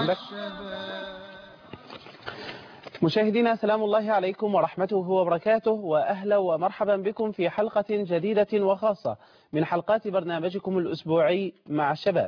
عندك مشاهدينا سلام الله عليكم ورحمته وبركاته وأهلا ومرحبا بكم في حلقة جديدة وخاصة من حلقات برنامجكم الأسبوعي مع الشباب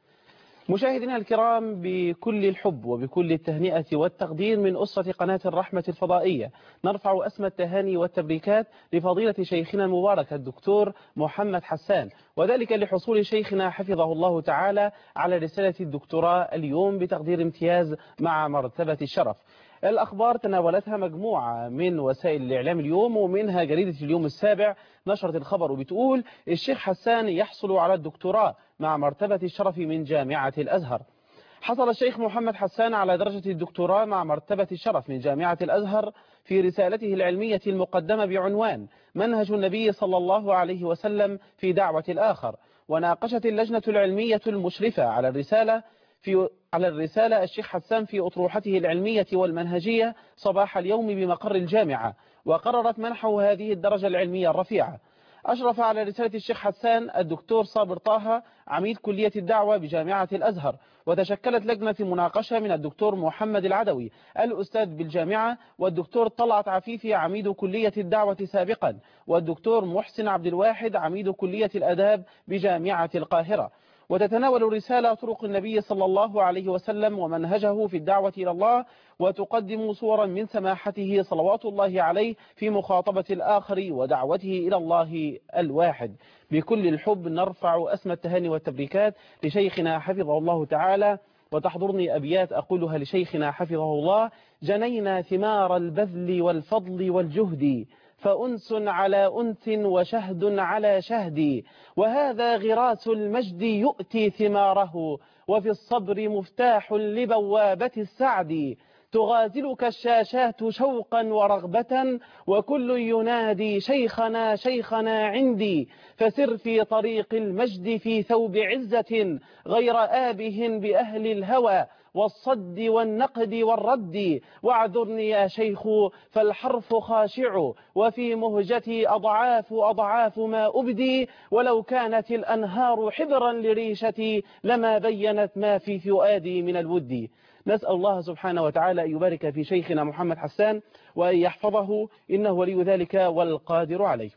مشاهدينا الكرام بكل الحب وبكل التهنئة والتقدير من أسرة قناة الرحمة الفضائية نرفع أسمى التهاني والتبريكات لفضيلة شيخنا المبارك الدكتور محمد حسان وذلك لحصول شيخنا حفظه الله تعالى على رسالة الدكتوراه اليوم بتقدير امتياز مع مرتبة الشرف الأخبار تناولتها مجموعة من وسائل الإعلام اليوم ومنها جريدة اليوم السابع نشرت الخبر وبتقول الشيخ حسان يحصل على الدكتوراه مع مرتبة الشرف من جامعة الأزهر حصل الشيخ محمد حسان على درجة الدكتوراه مع مرتبة الشرف من جامعة الأزهر في رسالته العلمية المقدمة بعنوان منهج النبي صلى الله عليه وسلم في دعوة الآخر وناقشت اللجنة العلمية المشرفة على الرسالة في على الرسالة الشيخ حسان في أطروحته العلمية والمنهجية صباح اليوم بمقر الجامعة وقررت منحه هذه الدرجة العلمية الرفيعة أشرف على رسالة الشيخ حسان الدكتور صابر طه عميد كلية الدعوة بجامعة الأزهر وتشكلت لجنة مناقشة من الدكتور محمد العدوي الأستاذ بالجامعة والدكتور طلعت عفيفي عميد كلية الدعوة سابقا والدكتور محسن عبد الواحد عميد كلية الأداب بجامعة القاهرة وتتناول الرسالة طرق النبي صلى الله عليه وسلم ومنهجه في الدعوة إلى الله وتقدم صورا من سماحته صلوات الله عليه في مخاطبة الآخر ودعوته إلى الله الواحد بكل الحب نرفع أسمى التهاني والتبريكات لشيخنا حفظه الله تعالى وتحضرني أبيات أقولها لشيخنا حفظه الله جنينا ثمار البذل والفضل والجهد فأنس على أنس وشهد على شهد وهذا غراس المجد يؤتي ثماره وفي الصبر مفتاح لبوابة السعد تغازلك الشاشات شوقا ورغبة وكل ينادي شيخنا شيخنا عندي فسر في طريق المجد في ثوب عزة غير آبه بأهل الهوى والصد والنقد والرد واعذرني يا شيخ فالحرف خاشع وفي مهجتي أضعاف أضعاف ما أبدي ولو كانت الأنهار حبرا لريشتي لما بينت ما في فؤادي من الود نسأل الله سبحانه وتعالى أن يبارك في شيخنا محمد حسان وأن يحفظه إنه ولي ذلك والقادر عليه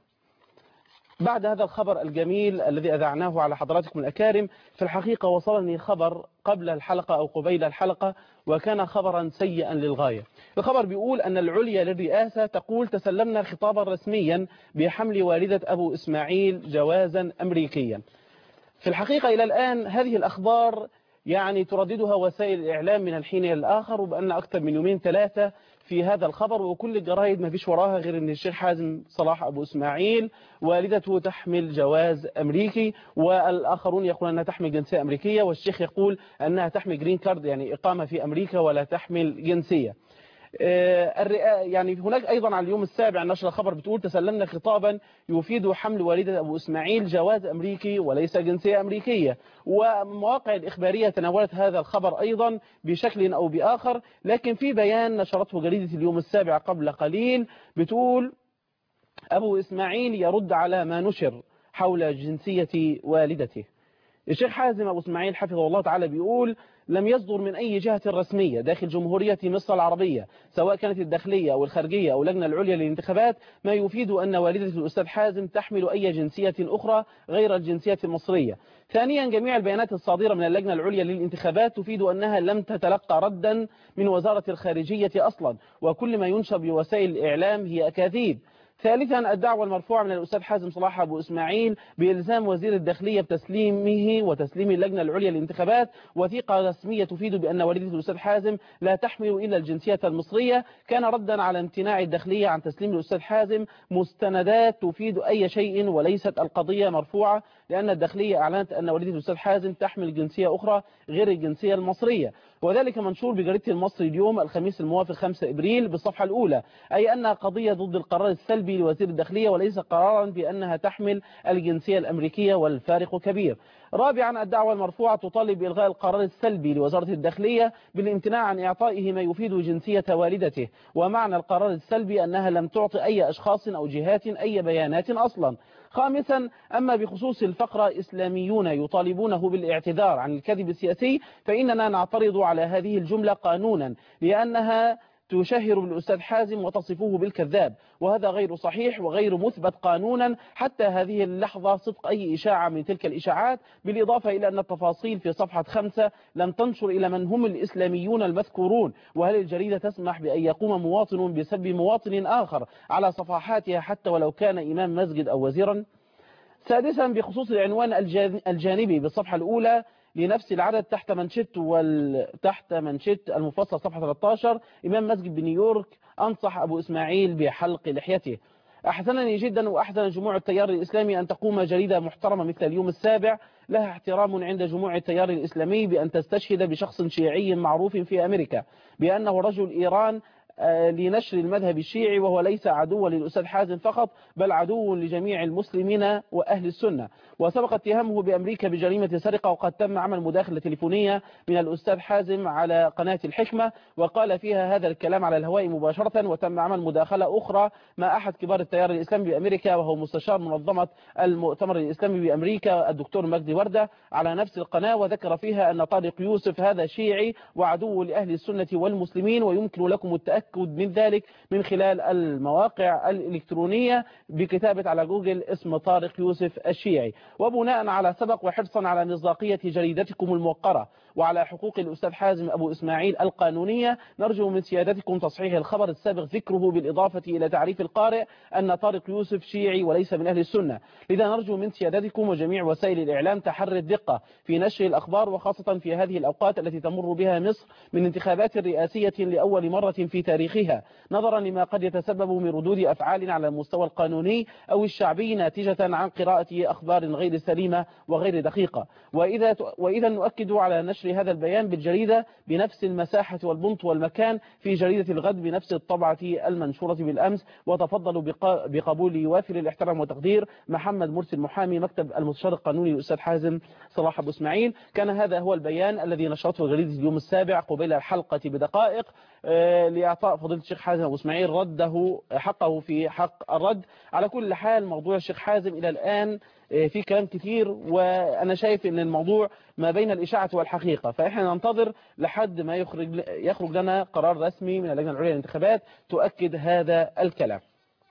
بعد هذا الخبر الجميل الذي أذعناه على حضراتكم الأكارم في الحقيقة وصلني خبر قبل الحلقة أو قبيل الحلقة وكان خبرا سيئا للغاية الخبر بيقول أن العليا للرئاسة تقول تسلمنا خطابا رسميا بحمل والدة أبو إسماعيل جوازا أمريكيا في الحقيقة إلى الآن هذه الأخبار يعني ترددها وسائل الإعلام من الحين إلى الآخر وبأن أكثر من يومين ثلاثة في هذا الخبر وكل الجرايد ما فيش وراها غير أن الشيخ حازم صلاح أبو إسماعيل والدته تحمل جواز أمريكي والآخرون يقولون أنها تحمل جنسية أمريكية والشيخ يقول أنها تحمل جرين كارد يعني إقامة في أمريكا ولا تحمل جنسية يعني هناك أيضا على اليوم السابع نشر خبر بتقول تسلمنا خطابا يفيد حمل والدة أبو إسماعيل جواز أمريكي وليس جنسية أمريكية ومواقع الإخبارية تناولت هذا الخبر أيضا بشكل أو بآخر لكن في بيان نشرته جريدة اليوم السابع قبل قليل بتقول أبو إسماعيل يرد على ما نشر حول جنسية والدته الشيخ حازم أبو إسماعيل حفظه الله تعالى بيقول لم يصدر من أي جهة رسمية داخل جمهورية مصر العربية سواء كانت الداخلية أو الخارجية أو اللجنة العليا للانتخابات ما يفيد أن والدة الأستاذ حازم تحمل أي جنسية أخرى غير الجنسية المصرية ثانيا جميع البيانات الصادرة من اللجنة العليا للانتخابات تفيد أنها لم تتلقى ردا من وزارة الخارجية أصلا وكل ما ينشر بوسائل الإعلام هي أكاذيب ثالثا الدعوة المرفوعة من الأستاذ حازم صلاح أبو إسماعيل بإلزام وزير الداخلية بتسليمه وتسليم اللجنة العليا للانتخابات وثيقة رسمية تفيد بأن والدة الأستاذ حازم لا تحمل إلا الجنسية المصرية كان ردا على امتناع الداخلية عن تسليم الأستاذ حازم مستندات تفيد أي شيء وليست القضية مرفوعة لأن الداخلية أعلنت أن والدة الأستاذ حازم تحمل جنسية أخرى غير الجنسية المصرية وذلك منشور بجريدة المصري اليوم الخميس الموافق 5 إبريل بالصفحة الأولى أي أنها قضية ضد القرار السلبي لوزير الداخلية وليس قرارا بأنها تحمل الجنسية الأمريكية والفارق كبير رابعا الدعوة المرفوعة تطالب بإلغاء القرار السلبي لوزارة الداخلية بالامتناع عن إعطائه ما يفيد جنسية والدته ومعنى القرار السلبي أنها لم تعطي أي أشخاص أو جهات أي بيانات أصلا خامسا أما بخصوص الفقرة إسلاميون يطالبونه بالاعتذار عن الكذب السياسي فإننا نعترض على هذه الجملة قانونا لأنها تشهر بالأستاذ حازم وتصفه بالكذاب وهذا غير صحيح وغير مثبت قانونا حتى هذه اللحظة صدق أي إشاعة من تلك الإشاعات بالإضافة إلى أن التفاصيل في صفحة خمسة لم تنشر إلى من هم الإسلاميون المذكورون وهل الجريدة تسمح بأن يقوم مواطن بسب مواطن آخر على صفحاتها حتى ولو كان إمام مسجد أو وزيرا سادسا بخصوص العنوان الجانبي بالصفحة الأولى لنفس العدد تحت منشط وال... تحت منشط المفصل صفحة 13 إمام مسجد بنيويورك أنصح أبو إسماعيل بحلق لحيته أحسنني جدا وأحسن جموع التيار الإسلامي أن تقوم جريدة محترمة مثل اليوم السابع لها احترام عند جموع التيار الإسلامي بأن تستشهد بشخص شيعي معروف في أمريكا بأنه رجل إيران لنشر المذهب الشيعي وهو ليس عدوا للأستاذ حازم فقط بل عدو لجميع المسلمين وأهل السنة وسبق اتهامه بأمريكا بجريمة سرقة وقد تم عمل مداخلة تليفونية من الأستاذ حازم على قناة الحكمة وقال فيها هذا الكلام على الهواء مباشرة وتم عمل مداخلة أخرى مع أحد كبار التيار الإسلامي بأمريكا وهو مستشار منظمة المؤتمر الإسلامي بأمريكا الدكتور مجدي وردة على نفس القناة وذكر فيها أن طارق يوسف هذا شيعي وعدو لأهل السنة والمسلمين ويمكن لكم التأكد من ذلك من خلال المواقع الإلكترونية بكتابة على جوجل اسم طارق يوسف الشيعي وبناء على سبق وحرصا على مصداقية جريدتكم الموقرة وعلى حقوق الأستاذ حازم أبو إسماعيل القانونية نرجو من سيادتكم تصحيح الخبر السابق ذكره بالإضافة إلى تعريف القارئ أن طارق يوسف شيعي وليس من أهل السنة لذا نرجو من سيادتكم وجميع وسائل الإعلام تحري الدقة في نشر الأخبار وخاصة في هذه الأوقات التي تمر بها مصر من انتخابات رئاسية لأول مرة في تاريخها نظرا لما قد يتسبب من ردود أفعال على المستوى القانوني أو الشعبي ناتجة عن قراءة أخبار غير سليمة وغير دقيقة وإذا, وإذا نؤكد على نشر هذا البيان بالجريدة بنفس المساحة والبنط والمكان في جريدة الغد بنفس الطبعة المنشورة بالأمس وتفضلوا بقبول وافر الاحترام والتقدير محمد مرسي المحامي مكتب المستشار القانوني الأستاذ حازم صلاح أبو إسماعيل كان هذا هو البيان الذي نشرته جريدة اليوم السابع قبيل الحلقة بدقائق لإعطاء فضيلة الشيخ حازم أبو إسماعيل رده حقه في حق الرد على كل حال موضوع الشيخ حازم إلى الآن في كلام كتير وأنا شايف أن الموضوع ما بين الإشاعة والحقيقة فإحنا ننتظر لحد ما يخرج, يخرج لنا قرار رسمي من اللجنة العليا للانتخابات تؤكد هذا الكلام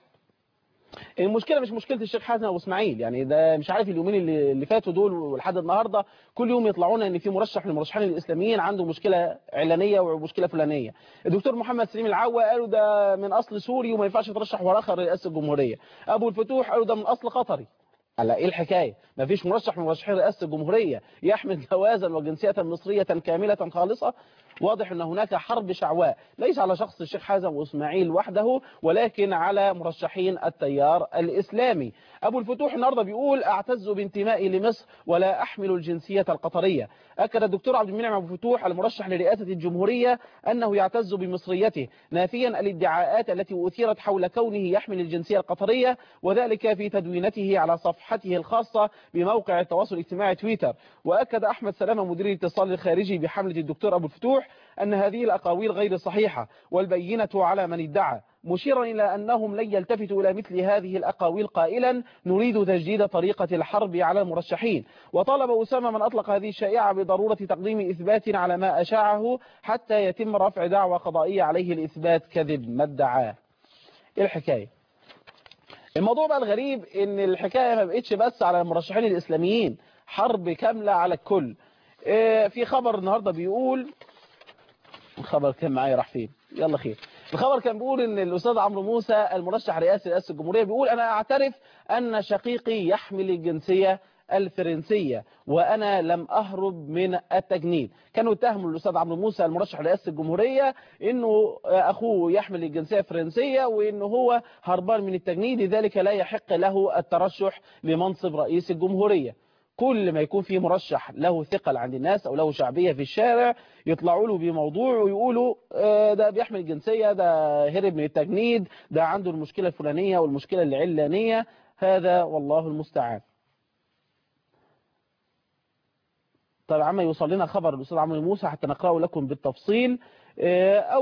المشكلة مش مشكلة الشيخ حازم أبو إسماعيل يعني ده مش عارف اليومين اللي, اللي فاتوا دول ولحد النهاردة كل يوم يطلعونا ان في مرشح من المرشحين الإسلاميين عنده مشكلة علانية ومشكلة فلانية الدكتور محمد سليم العوا قالوا ده من أصل سوري وما ينفعش يترشح وراخر رئاسة الجمهورية أبو الفتوح قالوا ده من أصل قطري على ايه الحكاية ما فيش مرشح من مرشحين رئاسة الجمهورية يحمل جوازا وجنسية مصرية كاملة خالصة واضح ان هناك حرب شعواء ليس على شخص الشيخ حازم واسماعيل وحده ولكن على مرشحين التيار الاسلامي ابو الفتوح النهارده بيقول اعتز بانتمائي لمصر ولا احمل الجنسية القطرية اكد الدكتور عبد المنعم ابو الفتوح المرشح لرئاسة الجمهورية انه يعتز بمصريته نافيا الادعاءات التي اثيرت حول كونه يحمل الجنسية القطرية وذلك في تدوينته على صفحته الخاصة بموقع التواصل الاجتماعي تويتر واكد احمد سلامة مدير الاتصال الخارجي بحملة الدكتور ابو الفتوح أن هذه الأقاويل غير صحيحة والبينة على من ادعى مشيرا إلى أنهم لن يلتفتوا إلى مثل هذه الأقاويل قائلا نريد تجديد طريقة الحرب على المرشحين وطالب أسامة من أطلق هذه الشائعة بضرورة تقديم إثبات على ما أشاعه حتى يتم رفع دعوى قضائية عليه الإثبات كذب ما ادعاه إيه الحكاية الموضوع بقى الغريب ان الحكاية ما بقتش بس على المرشحين الإسلاميين حرب كاملة على الكل في خبر النهاردة بيقول الخبر كان معايا راح فين يلا خير الخبر كان بيقول ان الاستاذ عمرو موسى المرشح رئاسي رئاسه الجمهوريه بيقول انا اعترف ان شقيقي يحمل الجنسيه الفرنسية وأنا لم أهرب من التجنيد كانوا اتهموا الأستاذ عمرو موسى المرشح رئاسة الجمهورية أنه أخوه يحمل الجنسية الفرنسية وأنه هو هربان من التجنيد لذلك لا يحق له الترشح لمنصب رئيس الجمهورية كل ما يكون في مرشح له ثقل عند الناس أو له شعبية في الشارع يطلعوا له بموضوع ويقولوا ده بيحمل الجنسية ده هرب من التجنيد ده عنده المشكلة الفلانية والمشكلة العلانية هذا والله المستعان طيب عما يوصل لنا خبر الأستاذ عمرو موسى حتى نقرأه لكم بالتفصيل أول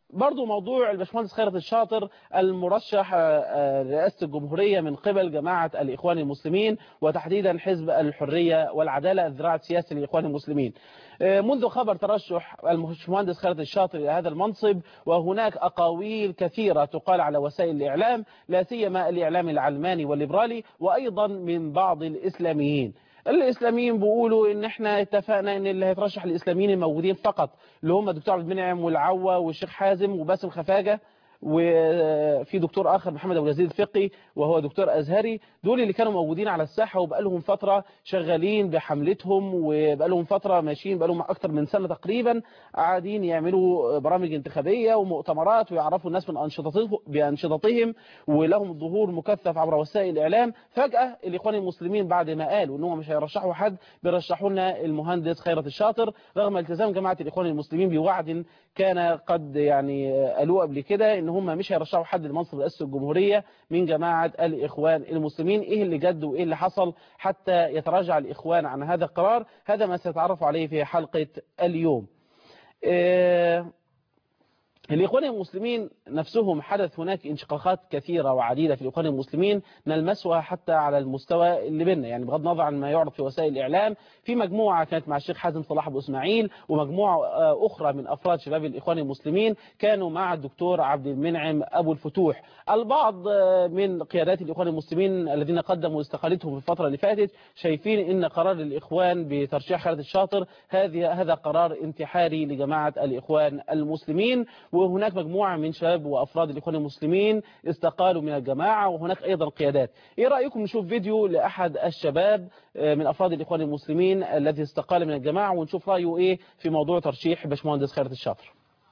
برضو موضوع الباشمهندس خيرت الشاطر المرشح رئاسة الجمهورية من قبل جماعة الإخوان المسلمين وتحديدا حزب الحرية والعدالة الذراع السياسي للإخوان المسلمين منذ خبر ترشح الباشمهندس خيرت الشاطر إلى هذا المنصب وهناك أقاويل كثيرة تقال على وسائل الإعلام لا سيما الإعلام العلماني والليبرالي وأيضا من بعض الإسلاميين الاسلاميين بيقولوا ان احنا اتفقنا ان اللي هيترشح الاسلاميين الموجودين فقط اللي هم الدكتور عبد المنعم والعوا والشيخ حازم وباسم خفاجه وفي دكتور اخر محمد ابو يزيد الفقي وهو دكتور ازهري دول اللي كانوا موجودين على الساحه وبقالهم فتره شغالين بحملتهم وبقالهم فتره ماشيين بقالهم اكتر من سنه تقريبا قاعدين يعملوا برامج انتخابيه ومؤتمرات ويعرفوا الناس من انشطتهم بانشطتهم ولهم ظهور مكثف عبر وسائل الاعلام فجاه الاخوان المسلمين بعد ما قالوا ان هم مش هيرشحوا حد بيرشحوا لنا المهندس خيرت الشاطر رغم التزام جماعه الاخوان المسلمين بوعد كان قد يعني قالوه قبل كده ان هم مش هيرشحوا حد لمنصب رئاسه الجمهوريه من جماعه الاخوان المسلمين ايه اللي جد وايه اللي حصل حتى يتراجع الاخوان عن هذا القرار هذا ما سيتعرف عليه في حلقه اليوم إيه الإخوان المسلمين نفسهم حدث هناك انشقاقات كثيرة وعديدة في الإخوان المسلمين نلمسها حتى على المستوى اللي بيننا يعني بغض النظر عن ما يعرض في وسائل الإعلام في مجموعة كانت مع الشيخ حازم صلاح أبو إسماعيل ومجموعة أخرى من أفراد شباب الإخوان المسلمين كانوا مع الدكتور عبد المنعم أبو الفتوح البعض من قيادات الإخوان المسلمين الذين قدموا استقالتهم في الفترة اللي فاتت شايفين إن قرار الإخوان بترشيح خالد الشاطر هذه هذا قرار انتحاري لجماعة الإخوان المسلمين وهناك مجموعة من شباب وأفراد الإخوان المسلمين استقالوا من الجماعة وهناك أيضا قيادات إيه رأيكم نشوف فيديو لأحد الشباب من أفراد الإخوان المسلمين الذي استقال من الجماعة ونشوف رأيه إيه في موضوع ترشيح باشمهندس خيرت الشاطر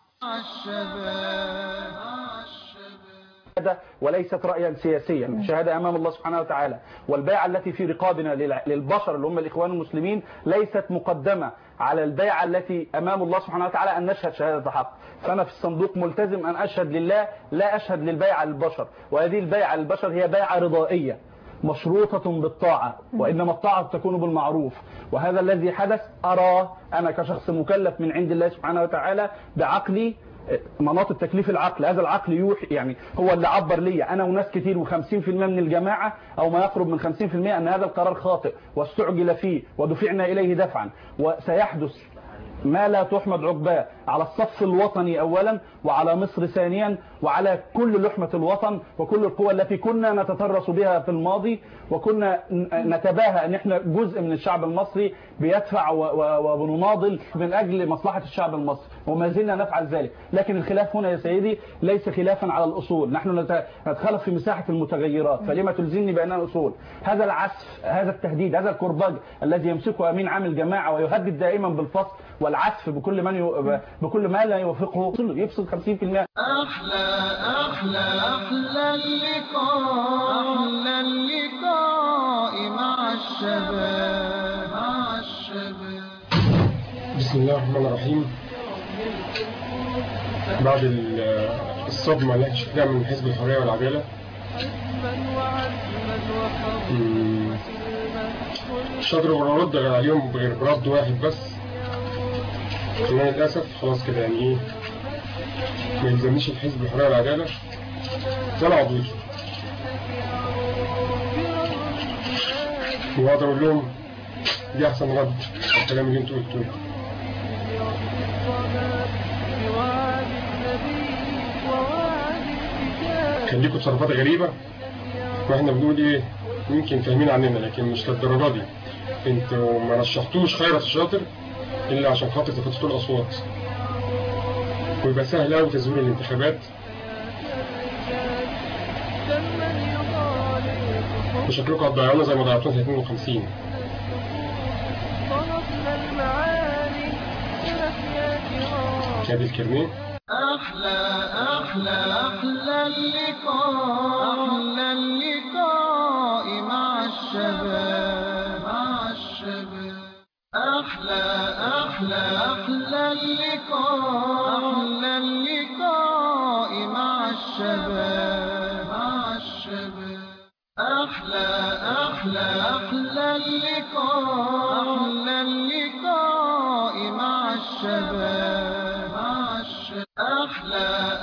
وليست رأيا سياسيا شهادة أمام الله سبحانه وتعالى والبيعة التي في رقابنا للبشر اللي هم الإخوان المسلمين ليست مقدمة على البيعة التي أمام الله سبحانه وتعالى أن نشهد شهادة حق فأنا في الصندوق ملتزم أن أشهد لله لا أشهد للبيعة للبشر وهذه البيعة للبشر هي بيعة رضائية مشروطة بالطاعة وإنما الطاعة تكون بالمعروف وهذا الذي حدث أراه أنا كشخص مكلف من عند الله سبحانه وتعالى بعقلي مناط التكليف العقل هذا العقل يوحي يعني هو اللي عبر لي انا وناس كتير و50% من الجماعه او ما يقرب من 50% ان هذا القرار خاطئ واستعجل فيه ودفعنا اليه دفعا وسيحدث ما لا تحمد عقباه على الصف الوطني اولا وعلى مصر ثانيا وعلى كل لحمة الوطن وكل القوى التي كنا نتترس بها في الماضي وكنا نتباهى ان احنا جزء من الشعب المصري بيدفع وبنناضل من اجل مصلحة الشعب المصري وما زلنا نفعل ذلك لكن الخلاف هنا يا سيدي ليس خلافا على الاصول نحن نتخلف في مساحة المتغيرات فلما تلزمني بانها اصول هذا العسف هذا التهديد هذا الكرباج الذي يمسكه امين عام الجماعة ويهدد دائما بالفصل والعسف بكل من ي... بكل ما لا يوافقه يفصل 50% أحلى أحلى أحلى اللقاء أحلى اللقاء مع الشباب مع الشباب بسم الله الرحمن الرحيم بعد الصدمة اللي شفناها من حزب الحرية والعدالة مش قادر ارد عليهم غير برد واحد بس انا للاسف خلاص كده يعني ايه ما يلزمنيش الحزب الحرية والعدالة ولا عضوية واقدر اقول لهم دي احسن رد على الكلام اللي انتوا قلتوه كان ليكوا تصرفات غريبة واحنا بنقول ايه يمكن فاهمين عننا لكن مش للدرجة دي انتوا ما رشحتوش خيرت الشاطر الا عشان خاطر تفتحوا الاصوات ويبقى سهل قوي تزوير الانتخابات وشكلكم هتضيعونا زي ما ضيعتونا في 52 هذه الكرنيه أحلى أحلى أحلى اللقاء أحلى اللقاء مع الشباب مع الشباب أحلى أحلى أحلى اللقاء أحلى اللقاء مع الشباب مع الشباب أحلى أحلى أحلى اللقاء أحلى اللقاء مع الشباب مع الشباب أحلى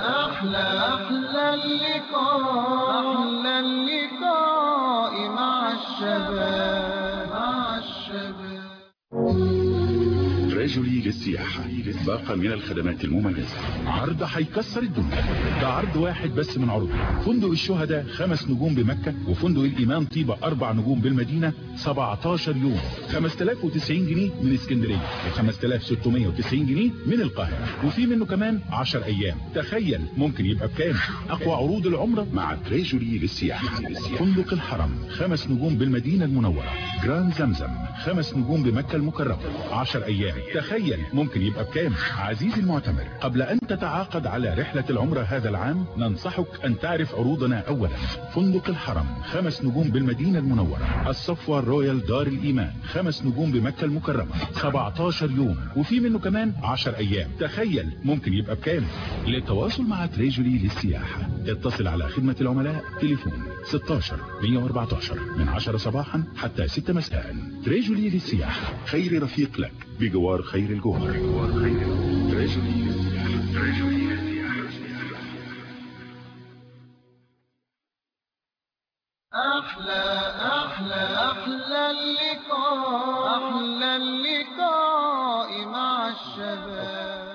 للسياحة باقة من الخدمات المميزة عرض هيكسر الدنيا ده عرض واحد بس من عروض فندق الشهداء خمس نجوم بمكة وفندق الإمام طيبة أربع نجوم بالمدينة 17 يوم 5090 جنيه من اسكندرية و 5690 جنيه من القاهرة وفي منه كمان 10 أيام تخيل ممكن يبقى بكام أقوى عروض العمرة مع تريجوري للسياحة فندق الحرم خمس نجوم بالمدينة المنورة جراند زمزم خمس نجوم بمكة المكرمة 10 أيام تخيل ممكن يبقى بكام عزيزي المعتمر قبل أن تتعاقد على رحلة العمرة هذا العام ننصحك أن تعرف عروضنا أولا فندق الحرم خمس نجوم بالمدينة المنورة الصفوة الرويال دار الإيمان خمس نجوم بمكة المكرمة 17 يوم وفي منه كمان 10 أيام تخيل ممكن يبقى بكام للتواصل مع تريجولي للسياحة اتصل على خدمة العملاء تليفون 16 114 من 10 صباحا حتى 6 مساء تريجولي للسياحة خير رفيق لك بجوار خير الجوهر تريجولي للسياحة تريجولي للسياحة أحلى أحلى أحلى اللقاء أحلى اللقاء مع الشباب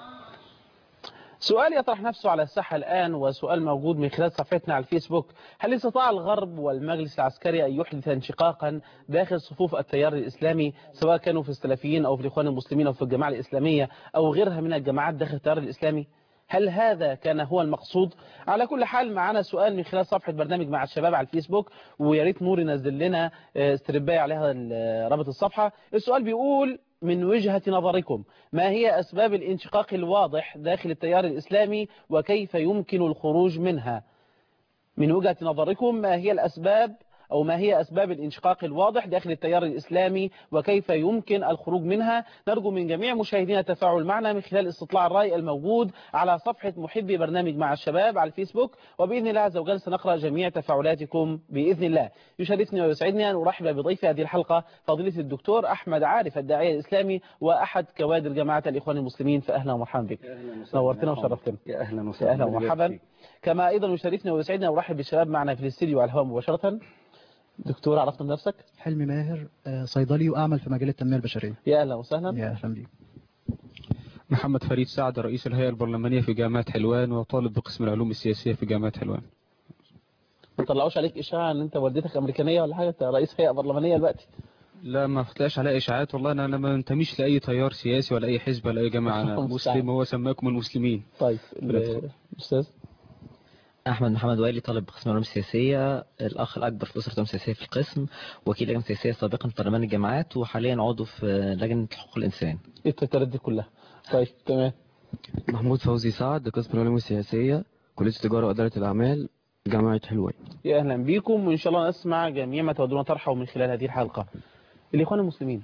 سؤال يطرح نفسه على الساحة الآن وسؤال موجود من خلال صفحتنا على الفيسبوك هل استطاع الغرب والمجلس العسكري أن يحدث انشقاقا داخل صفوف التيار الإسلامي سواء كانوا في السلفيين أو في الإخوان المسلمين أو في الجماعة الإسلامية أو غيرها من الجماعات داخل التيار الإسلامي هل هذا كان هو المقصود على كل حال معنا سؤال من خلال صفحة برنامج مع الشباب على الفيسبوك ويا ريت نور ينزل لنا استرباية عليها رابط الصفحة السؤال بيقول من وجهة نظركم ما هي أسباب الانشقاق الواضح داخل التيار الإسلامي وكيف يمكن الخروج منها من وجهة نظركم ما هي الأسباب أو ما هي أسباب الانشقاق الواضح داخل التيار الإسلامي وكيف يمكن الخروج منها نرجو من جميع مشاهدينا التفاعل معنا من خلال استطلاع الرأي الموجود على صفحة محبي برنامج مع الشباب على الفيسبوك وبإذن الله عز وجل سنقرأ جميع تفاعلاتكم بإذن الله يشرفني ويسعدني أن أرحب بضيف هذه الحلقة فضيلة الدكتور أحمد عارف الداعية الإسلامي وأحد كوادر جماعة الإخوان المسلمين فأهلا ومرحبا بك نورتنا وشرفتنا يا أهلا يا وسهلا أهلا ومرحبا كما أيضا يشرفني ويسعدني أن أرحب بالشباب معنا في الاستديو على الهواء مباشرة دكتور عرفنا بنفسك حلمي ماهر آه، صيدلي وأعمل في مجال التنمية البشرية يا أهلا وسهلا يا أهلا بيك محمد فريد سعد رئيس الهيئة البرلمانية في جامعة حلوان وطالب بقسم العلوم السياسية في جامعة حلوان ما طلعوش عليك إشاعة أن أنت والدتك أمريكانية ولا حاجة أنت رئيس هيئة برلمانية دلوقتي لا ما طلعش عليها اشاعات والله انا أنا ما انتميش لاي تيار سياسي ولا اي حزب ولا اي جماعه انا مستعد. مسلم هو سماكم المسلمين طيب اتفضل. الأستاذ أحمد محمد وائلي طالب بقسم العلوم السياسية الأخ الأكبر في أسرة العلوم السياسية في القسم وكيل لجنة سياسية سابقا في برلمان الجامعات وحاليا عضو في لجنة حقوق الإنسان إيه التترات دي كلها طيب تمام محمود فوزي سعد قسم العلوم السياسية كلية التجارة وإدارة الأعمال جامعة حلوان يا أهلا بكم وإن شاء الله نسمع جميع ما تودون طرحه من خلال هذه الحلقة الإخوان المسلمين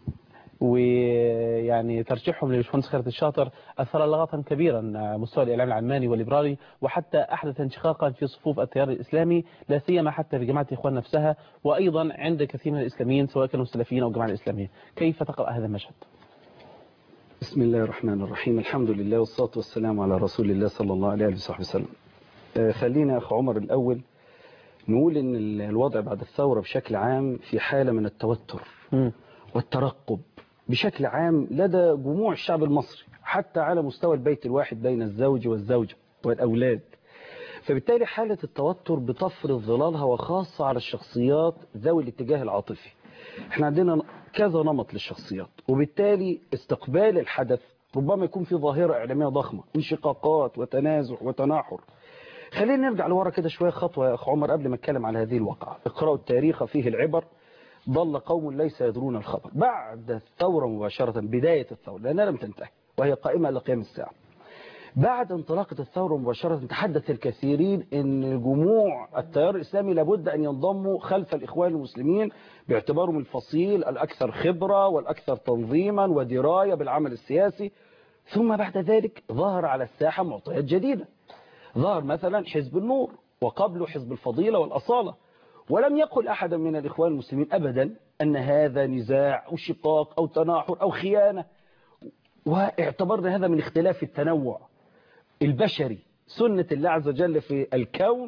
ويعني ترشيحهم للباشمهندس خيرت الشاطر أثر لغطا كبيرا على مستوى الإعلام العلماني والليبرالي وحتى أحدث انشقاقا في صفوف التيار الإسلامي لا سيما حتى في جماعة الإخوان نفسها وأيضا عند كثير من الإسلاميين سواء كانوا السلفيين أو الجماعة الإسلامية كيف تقرأ هذا المشهد؟ بسم الله الرحمن الرحيم الحمد لله والصلاة والسلام على رسول الله صلى الله عليه وصحبه وسلم آه، خلينا يا أخ عمر الأول نقول إن ال- الوضع بعد الثورة بشكل عام في حالة من التوتر مم. والترقب بشكل عام لدى جموع الشعب المصري حتى على مستوى البيت الواحد بين الزوج والزوجة والأولاد فبالتالي حالة التوتر بتفرض ظلالها وخاصة على الشخصيات ذوي الاتجاه العاطفي احنا عندنا كذا نمط للشخصيات وبالتالي استقبال الحدث ربما يكون في ظاهرة إعلامية ضخمة انشقاقات وتنازع وتناحر خلينا نرجع لورا كده شوية خطوة يا أخ عمر قبل ما اتكلم على هذه الواقعة اقرأوا التاريخ فيه العبر ضل قوم ليس يدرون الخبر بعد الثورة مباشرة بداية الثورة لأنها لم تنتهي وهي قائمة إلى قيام الساعة بعد انطلاقة الثورة مباشرة تحدث الكثيرين ان جموع التيار الإسلامي لابد أن ينضموا خلف الإخوان المسلمين باعتبارهم الفصيل الأكثر خبرة والأكثر تنظيما ودراية بالعمل السياسي ثم بعد ذلك ظهر على الساحة معطيات جديدة ظهر مثلا حزب النور وقبله حزب الفضيلة والأصالة ولم يقل أحد من الإخوان المسلمين أبدا أن هذا نزاع أو شقاق أو تناحر أو خيانة واعتبرنا هذا من اختلاف التنوع البشري سنة الله عز وجل في الكون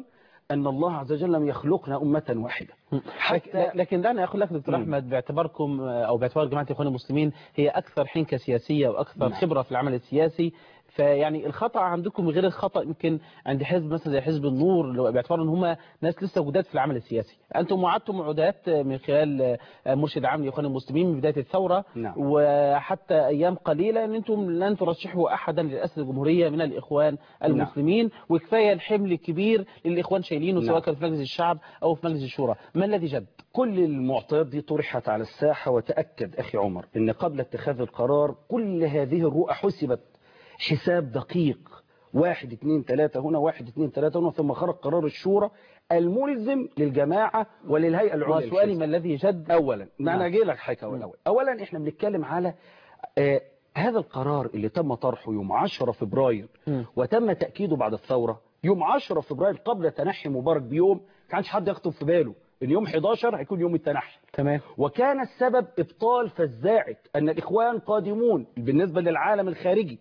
أن الله عز وجل لم يخلقنا أمة واحدة لكن- لكن دعنا اقول لك دكتور مم. احمد باعتباركم او باعتبار جماعه الاخوان المسلمين هي اكثر حنكه سياسيه واكثر نعم. خبره في العمل السياسي فيعني الخطا عندكم غير الخطا يمكن عند حزب مثلا زي حزب النور لو باعتبار ان هم ناس لسه جداد في العمل السياسي انتم وعدتم وعودات من خلال مرشد عام للاخوان المسلمين من بدايه الثوره نعم. وحتى ايام قليله ان انتم لن ترشحوا احدا لرئاسه الجمهوريه من الاخوان المسلمين وكفايه الحمل الكبير اللي الاخوان شايلينه سواء نعم. كان في مجلس الشعب او في مجلس الشورى ما الذي جد كل المعطيات دي طرحت على الساحة وتأكد أخي عمر أن قبل اتخاذ القرار كل هذه الرؤى حسبت حساب دقيق واحد اثنين ثلاثة هنا واحد اثنين ثلاثة هنا ثم خرج قرار الشورى الملزم للجماعة وللهيئة العليا وسؤالي للحزب. ما الذي جد أولا ما نعم. أنا أجي لك حاجة الأول أولا إحنا بنتكلم على آه هذا القرار اللي تم طرحه يوم 10 فبراير مم. وتم تأكيده بعد الثورة يوم 10 فبراير قبل تنحي مبارك بيوم ما كانش حد يخطب في باله ان يوم 11 هيكون يوم التنحي تمام وكان السبب ابطال فزاعه ان الاخوان قادمون بالنسبه للعالم الخارجي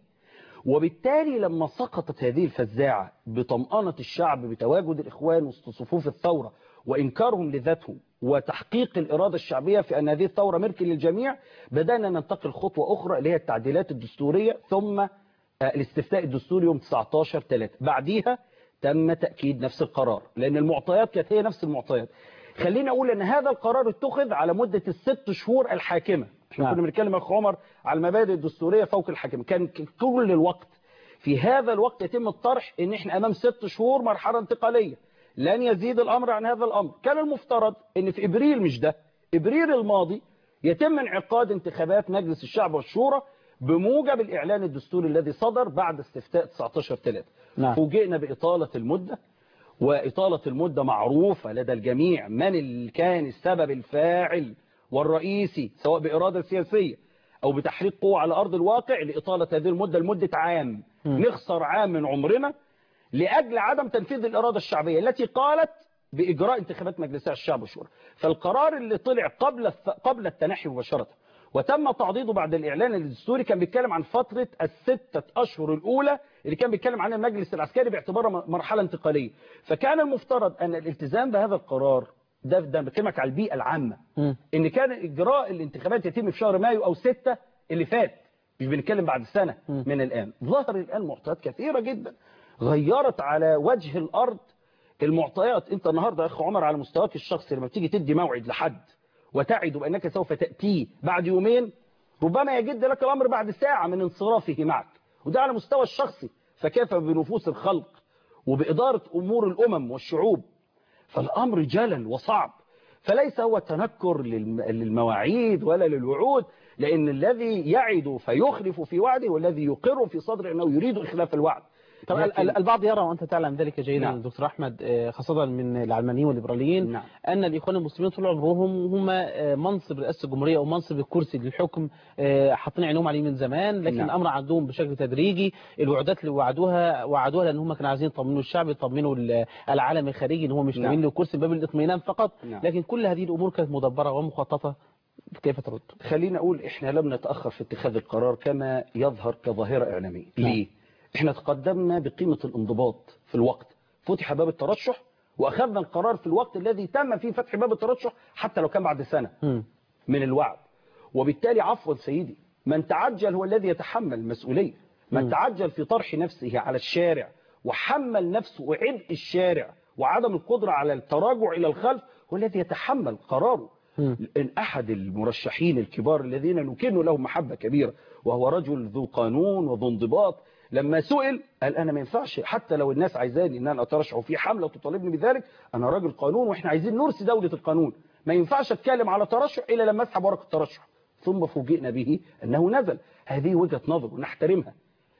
وبالتالي لما سقطت هذه الفزاعه بطمأنة الشعب بتواجد الاخوان وسط صفوف الثوره وانكارهم لذاتهم وتحقيق الاراده الشعبيه في ان هذه الثوره ملك للجميع بدانا ننتقل خطوه اخرى اللي هي التعديلات الدستوريه ثم آه، الاستفتاء الدستوري يوم 19 3 بعديها تم تأكيد نفس القرار لأن المعطيات كانت هي نفس المعطيات خلينا أقول أن هذا القرار اتخذ على مدة الست شهور الحاكمة احنا نعم. كنا بنتكلم يا أخ عمر على المبادئ الدستورية فوق الحاكمة كان ك- كل الوقت في هذا الوقت يتم الطرح ان احنا امام ست شهور مرحلة انتقالية لن يزيد الامر عن هذا الامر كان المفترض ان في ابريل مش ده ابريل الماضي يتم انعقاد انتخابات مجلس الشعب والشورى بموجب الاعلان الدستوري الذي صدر بعد استفتاء 19 3 نعم. فوجئنا باطالة المدة وإطالة المدة معروفة لدى الجميع من اللي كان السبب الفاعل والرئيسي سواء بإرادة سياسية أو بتحريك قوة على أرض الواقع لإطالة هذه المدة لمدة عام نخسر عام من عمرنا لأجل عدم تنفيذ الإرادة الشعبية التي قالت بإجراء انتخابات مجلسي الشعب والشورى فالقرار اللي طلع قبل الث- قبل التنحي مباشرة وتم تعضيده بعد الإعلان الدستوري كان بيتكلم عن فترة الستة أشهر الأولى اللي كان بيتكلم عنها المجلس العسكري باعتبارها م- مرحلة انتقالية فكان المفترض أن الالتزام بهذا القرار ده ده بكلمك على البيئة العامة مم. ان كان اجراء الانتخابات يتم في شهر مايو او ستة اللي فات مش بنتكلم بعد سنة مم. من الان ظهر الان معطيات كثيرة جدا غيرت على وجه الارض المعطيات انت النهارده يا اخ عمر على مستواك الشخصي لما بتيجي تدي موعد لحد وتعد بانك سوف تاتيه بعد يومين ربما يجد لك الامر بعد ساعه من انصرافه معك وده على مستوى الشخصي فكيف بنفوس الخلق وباداره امور الامم والشعوب فالامر جلل وصعب فليس هو تنكر للم- للمواعيد ولا للوعود لان الذي يعد فيخلف في وعده والذي يقر في صدره انه يريد اخلاف الوعد طب ال- لكن- ال- البعض يرى وانت تعلم ذلك جيدا نعم. دكتور احمد آه، خاصه من العلمانيين والليبراليين نعم. ان الاخوان المسلمين طول عمرهم هم آه، منصب رئاسه الجمهوريه او منصب الكرسي للحكم آه، حاطين عينهم عليه من زمان لكن نعم. الامر عندهم بشكل تدريجي الوعودات اللي وعدوها وعدوها لان هم كانوا عايزين يطمنوا الشعب يطمنوا ال- العالم الخارجي ان هو مش نعم. ناويين له كرسي باب الاطمئنان فقط نعم. لكن كل هذه الامور كانت مدبره ومخططه كيف ترد؟ خلينا اقول احنا لم نتاخر في اتخاذ القرار كما يظهر كظاهره اعلاميه نعم. ليه احنا تقدمنا بقيمه الانضباط في الوقت فتح باب الترشح واخذنا القرار في الوقت الذي تم فيه فتح باب الترشح حتى لو كان بعد سنه مم. من الوعد وبالتالي عفوا سيدي من تعجل هو الذي يتحمل المسؤولية من مم. تعجل في طرح نفسه على الشارع وحمل نفسه عبء الشارع وعدم القدرة على التراجع إلى الخلف هو الذي يتحمل قراره مم. إن أحد المرشحين الكبار الذين نكن لهم محبة كبيرة وهو رجل ذو قانون وذو انضباط لما سئل قال أنا ما ينفعش حتى لو الناس عايزاني إن أنا أترشح وفي حملة تطالبني بذلك أنا راجل قانون وإحنا عايزين نرسي دولة القانون ما ينفعش أتكلم على ترشح إلا لما أسحب ورقة الترشح ثم فوجئنا به أنه نزل هذه وجهة نظر ونحترمها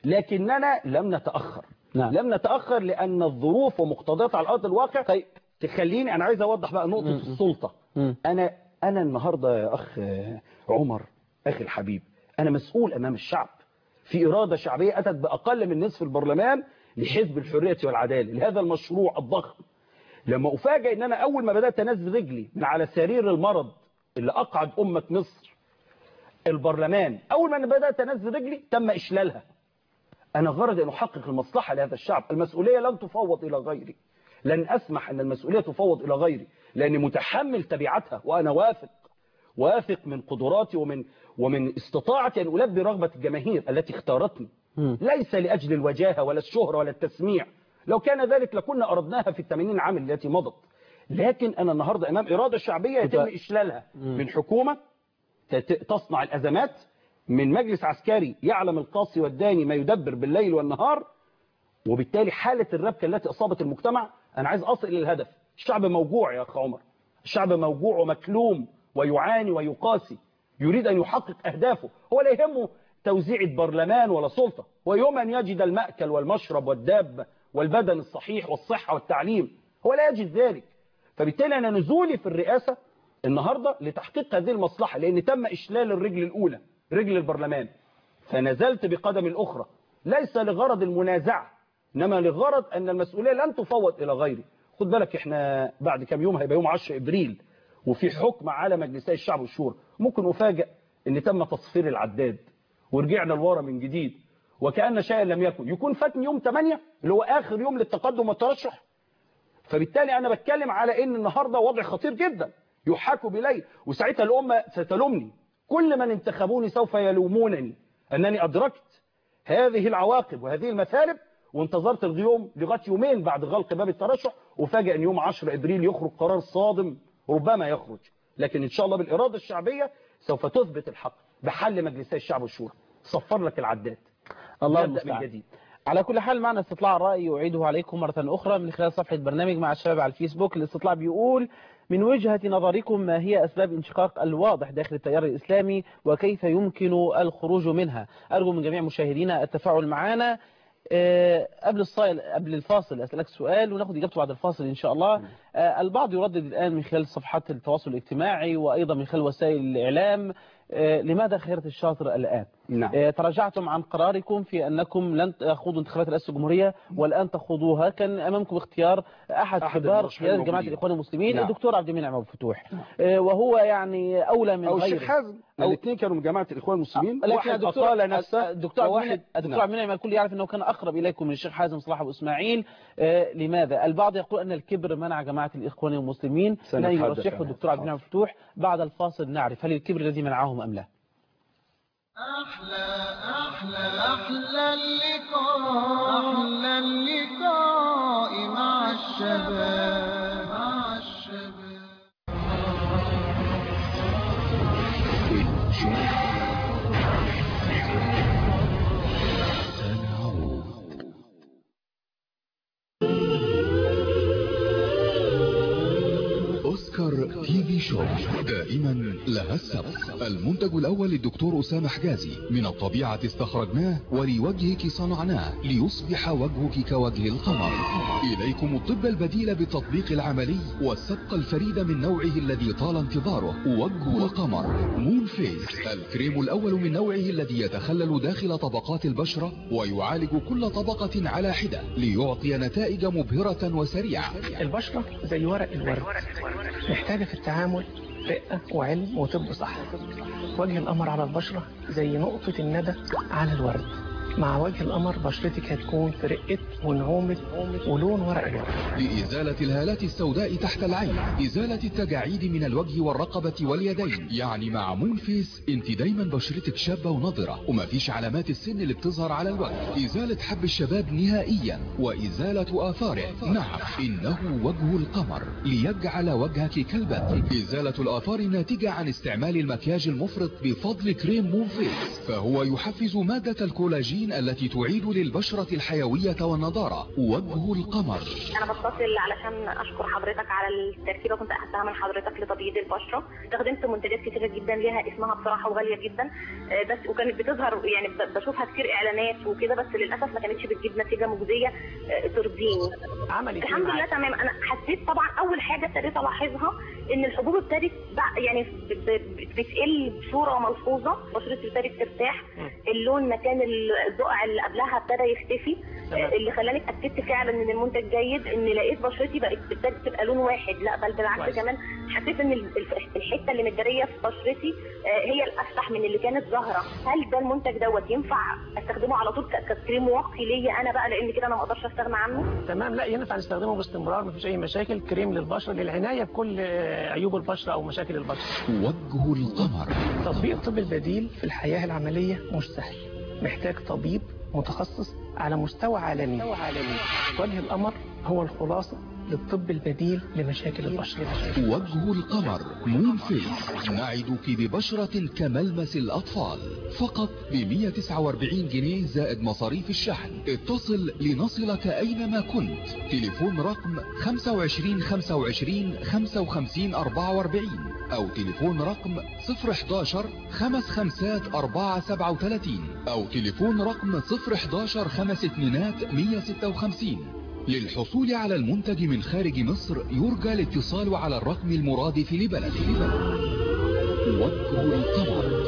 لكننا لم نتأخر نعم. لم نتأخر لأن الظروف ومقتضيات على أرض الواقع طيب. تخليني أنا عايز أوضح بقى نقطة مم. السلطة مم. أنا أنا النهاردة يا أخ عمر أخي الحبيب أنا مسؤول أمام الشعب في إرادة شعبية أتت بأقل من نصف البرلمان لحزب الحرية والعدالة لهذا المشروع الضخم لما أفاجئ أن أنا أول ما بدأت أنزل رجلي من على سرير المرض اللي أقعد أمة مصر البرلمان أول ما أنا بدأت أنزل رجلي تم إشلالها أنا غرض أن أحقق المصلحة لهذا الشعب المسؤولية لن تفوض إلى غيري لن أسمح أن المسؤولية تفوض إلى غيري لأني متحمل تبعاتها وأنا واثق واثق من قدراتي ومن ومن استطاعتي أن ألبي رغبة الجماهير التي اختارتني ليس لأجل الوجاهة ولا الشهرة ولا التسميع لو كان ذلك لكنا أردناها في الثمانين عام التي مضت لكن أنا النهاردة أمام إرادة شعبية يتم إشلالها من حكومة تت- تصنع الأزمات من مجلس عسكري يعلم القاصي والداني ما يدبر بالليل والنهار وبالتالي حالة الربكة التي أصابت المجتمع أنا عايز أصل إلى الهدف الشعب موجوع يا أخ عمر الشعب موجوع ومكلوم ويعاني ويقاسي يريد أن يحقق أهدافه هو لا يهمه توزيع برلمان ولا سلطة ويوم أن يجد المأكل والمشرب والدابة والبدن الصحيح والصحة والتعليم هو لا يجد ذلك فبالتالي أنا نزولي في الرئاسة النهاردة لتحقيق هذه المصلحة لأن تم إشلال الرجل الأولى رجل البرلمان فنزلت بقدم الأخرى ليس لغرض المنازعة إنما لغرض أن المسؤولية لن تفوض إلى غيري خد بالك إحنا بعد كم يوم هيبقى يوم 10 إبريل وفي حكم على مجلسي الشعب والشورى ممكن أفاجئ إن تم تصفير العداد ورجعنا لورا من جديد وكأن شيئا لم يكن يكون فاتني يوم 8 اللي هو آخر يوم للتقدم والترشح فبالتالي أنا بتكلم على إن النهاردة وضع خطير جدا يحاكوا بلي وساعتها الأمة ستلومني كل من انتخبوني سوف يلومونني أنني أدركت هذه العواقب وهذه المثالب وانتظرت اليوم لغايه يومين بعد غلق باب الترشح وفاجئ ان يوم 10 ابريل يخرج قرار صادم ربما يخرج لكن ان شاء الله بالاراده الشعبيه سوف تثبت الحق بحل مجلسي الشعب والشورى صفر لك العداد الله نبدأ من المستعان جديد على كل حال معنا استطلاع رأي أعيده عليكم مرة أخرى من خلال صفحة برنامج مع الشباب على الفيسبوك الاستطلاع بيقول من وجهة نظركم ما هي أسباب انشقاق الواضح داخل التيار الإسلامي وكيف يمكن الخروج منها أرجو من جميع مشاهدينا التفاعل معنا آه، قبل الصائل قبل الفاصل أسألك سؤال وناخد إجابته بعد الفاصل إن شاء الله آه، البعض يردد الآن من خلال صفحات التواصل الاجتماعي وأيضا من خلال وسائل الإعلام آه، لماذا خيرة الشاطر الآن نعم آه، تراجعتم عن قراركم في أنكم لن تخوضوا انتخابات رئاسة الجمهورية والآن تخوضوها كان أمامكم اختيار أحد, أحد كبار المرشحين قيادة جماعة الموجودين. الإخوان المسلمين نعم. الدكتور عبد المنعم أبو الفتوح آه، وهو يعني أولى من او غيره الشيخ حازم أو- الاثنين كانوا من جماعه الاخوان المسلمين لكن واحد الدكتور اقال نفسه الدكتور عبد وواحد المنعم الدكتور نعم. عبد المنعم الكل يعرف انه كان اقرب اليكم من الشيخ حازم صلاح ابو اسماعيل آه، لماذا؟ البعض يقول ان الكبر منع جماعه الاخوان المسلمين سنتحدث لن عن يرشحه هذا. الدكتور عبد المنعم الفتوح بعد الفاصل نعرف هل الكبر الذي منعهم ام لا؟ أحلى أحلى أحلى اللقاء أحلى اللقاء مع الشباب مع الشباب أوسكار تي في شو دائما لها السبق المنتج الأول للدكتور أسامة حجازي من الطبيعة استخرجناه ولوجهك صنعناه ليصبح وجهك كوجه القمر إليكم الطب البديل بالتطبيق العملي والسبق الفريد من نوعه الذي طال انتظاره وجه القمر مون فيس الكريم الأول من نوعه الذي يتخلل داخل طبقات البشرة ويعالج كل طبقة على حدة ليعطي نتائج مبهرة وسريعة البشرة زي ورق الورد محتاجة في التعامل رقة وعلم وطب صح وجه القمر على البشرة زي نقطة الندى على الورد مع وجه القمر بشرتك هتكون في رقة ونعومة ولون ورق الورد لإزالة الهالات السوداء تحت العين إزالة التجاعيد من الوجه والرقبة واليدين يعني مع مون فيس انت دايما بشرتك شابة ونضرة ومفيش علامات السن اللي بتظهر على الوجه إزالة حب الشباب نهائيا وإزالة آثاره نعم إنه وجه القمر ليجعل وجهك كالبدر إزالة الآثار الناتجة عن استعمال المكياج المفرط بفضل كريم مون فيس فهو يحفز مادة الكولاجين التي تعيد للبشرة الحيوية والنضارة وجه القمر انا بتصل علشان اشكر حضرتك على التركيبه كنت اخدتها من حضرتك لتبييض البشره استخدمت منتجات كتيره جدا ليها اسمها بصراحه وغاليه جدا آه، بس وكانت بتظهر يعني ب- بشوفها كتير اعلانات وكده بس للاسف ما كانتش بتجيب نتيجه مجزيه آه، ترضيني عملت إيه الحمد لله معاك؟ تمام انا حسيت طبعا اول حاجه ابتديت الاحظها ان الحبوب ابتدت بع- يعني ب- ب- بتقل بصوره ملحوظه بشرتي ابتدت ترتاح اللون مكان البقع اللي قبلها ابتدى يختفي تمام. آه، اللي خلاني اتاكدت فعلا ان المنتج جيد ان لقيت بشرتي بقت ابتدت تبقى لون واحد لا بل بالعكس كويس. كمان حسيت ان ال- ال- الحته اللي متداريه في بشرتي آه، هي الافسح من اللي كانت ظاهره هل ده المنتج دوت ينفع استخدمه على طول ك- ككريم واقي ليا انا بقى لان كده انا ما اقدرش استغنى عنه تمام لا ينفع نستخدمه باستمرار مفيش اي مشاكل كريم للبشره للعنايه بكل آه، عيوب البشره او مشاكل البشره وجه القمر تطبيق الطب البديل في الحياه العمليه مش سهل محتاج طبيب متخصص على مستوى عالمي وجه القمر هو الخلاصه للطب البديل لمشاكل البشره وجه القمر مون فيس نعدك ببشرة كملمس الأطفال فقط ب 149 جنيه زائد مصاريف الشحن اتصل لنصلك أينما كنت تليفون رقم 25 25 55 44 أو تليفون رقم 011 خمس خمسات 4 37 أو تليفون رقم 011 خمس اتنينات 156 للحصول على المنتج من خارج مصر يرجى الاتصال على الرقم المرادف لبلده وجه القمر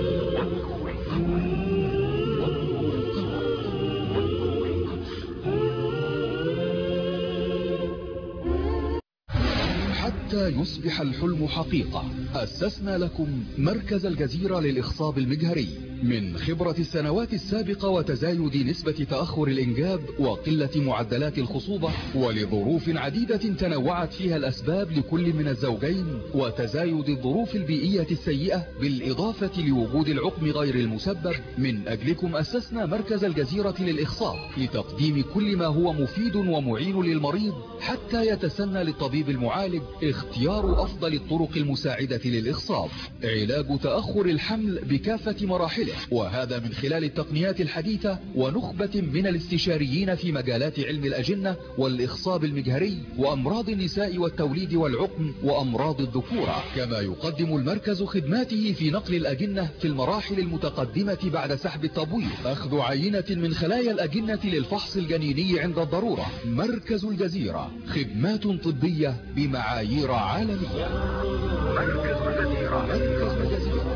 حتى يصبح الحلم حقيقة أسسنا لكم مركز الجزيرة للإخصاب المجهري من خبرة السنوات السابقة وتزايد نسبة تأخر الإنجاب وقلة معدلات الخصوبة ولظروف عديدة تنوعت فيها الأسباب لكل من الزوجين وتزايد الظروف البيئية السيئة بالإضافة لوجود العقم غير المسبب من أجلكم أسسنا مركز الجزيرة للإخصاب لتقديم كل ما هو مفيد ومعين للمريض حتى يتسنى للطبيب المعالج اختيار أفضل الطرق المساعدة للإخصاب علاج تأخر الحمل بكافة مراحله وهذا من خلال التقنيات الحديثة ونخبة من الاستشاريين في مجالات علم الأجنة والإخصاب المجهري وأمراض النساء والتوليد والعقم وأمراض الذكورة كما يقدم المركز خدماته في نقل الأجنة في المراحل المتقدمة بعد سحب التبويض أخذ عينة من خلايا الأجنة للفحص الجنيني عند الضرورة مركز الجزيرة خدمات طبية بمعايير عالمية مركز الجزيرة مركز الجزيرة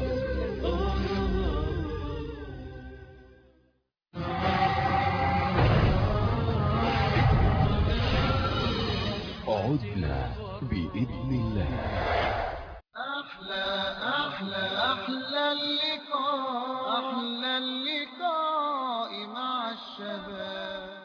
عدنا بإذن الله أحلى أحلى أحلى اللقاء أحلى اللقاء مع الشباب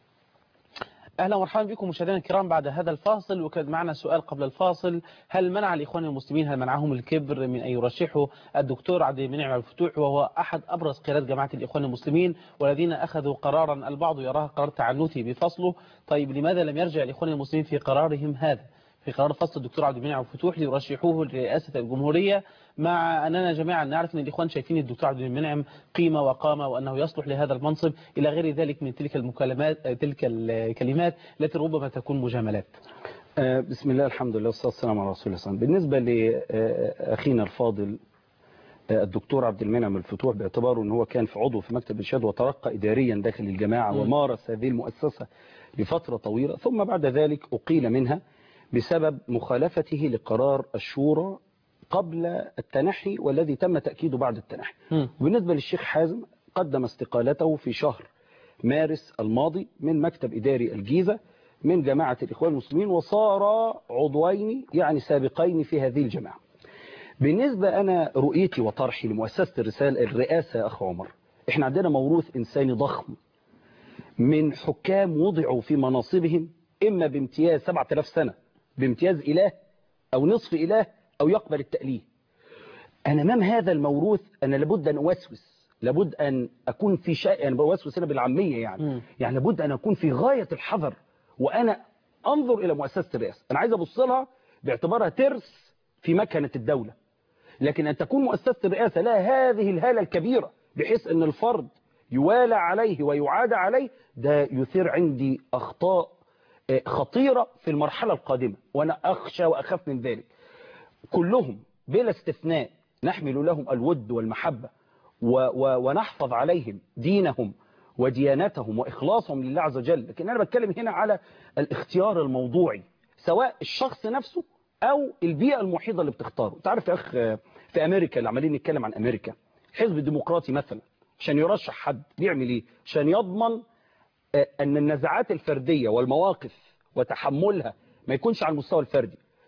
اهلا ومرحبا بكم مشاهدينا الكرام بعد هذا الفاصل وكان معنا سؤال قبل الفاصل هل منع الاخوان المسلمين هل منعهم الكبر من ان يرشحوا الدكتور عبد المنعم الفتوح وهو احد ابرز قيادات جماعه الاخوان المسلمين والذين اخذوا قرارا البعض يراه قرار تعنتي بفصله طيب لماذا لم يرجع الاخوان المسلمين في قرارهم هذا في قرار فصل الدكتور عبد المنعم الفتوح ليرشحوه لرئاسة الجمهورية مع أننا جميعا نعرف أن الإخوان شايفين الدكتور عبد المنعم قيمة وقامة وأنه يصلح لهذا المنصب إلى غير ذلك من تلك المكالمات تلك الكلمات التي ربما تكون مجاملات آه، بسم الله الحمد لله والصلاة والسلام على رسول الله صلى الله عليه وسلم. بالنسبة لأخينا الفاضل آه، الدكتور عبد المنعم الفتوح باعتباره أن هو كان في عضو في مكتب الإرشاد وترقى إداريا داخل الجماعة م. ومارس هذه المؤسسة لفترة طويلة ثم بعد ذلك أقيل منها بسبب مخالفته لقرار الشورى قبل التنحي والذي تم تأكيده بعد التنحي وبالنسبة للشيخ حازم قدم استقالته في شهر مارس الماضي من مكتب إداري الجيزة من جماعة الإخوان المسلمين وصار عضوين يعني سابقين في هذه الجماعة بالنسبة أنا رؤيتي وطرحي لمؤسسة الرسالة الرئاسة يا أخ عمر احنا عندنا موروث إنساني ضخم من حكام وضعوا في مناصبهم إما بامتياز 7000 سنة بامتياز إله أو نصف إله أو يقبل التأليه أنا أمام هذا الموروث أنا لابد أن أوسوس لابد أن أكون في شيء أنا بوسوس هنا بالعامية يعني مم. يعني لابد أن أكون في غاية الحذر وأنا أنظر إلى مؤسسة الرئاسة أنا عايز أبص لها باعتبارها ترس في مكنة الدولة لكن أن تكون مؤسسة الرئاسة لها هذه الهالة الكبيرة بحيث أن الفرد يوالى عليه ويعاد عليه ده يثير عندي أخطاء آه، خطيرة في المرحلة القادمة وأنا أخشى وأخاف من ذلك كلهم بلا استثناء نحمل لهم الود والمحبة و و ونحفظ عليهم دينهم وديانتهم وإخلاصهم لله عز وجل لكن أنا بتكلم هنا على الاختيار الموضوعي سواء الشخص نفسه أو البيئة المحيطة اللي بتختاره تعرف يا أخ في أمريكا اللي عمالين نتكلم عن أمريكا الحزب الديمقراطي مثلا عشان يرشح حد بيعمل إيه عشان يضمن آه، أن النزاعات الفردية والمواقف وتحملها ما يكونش على المستوى الفردي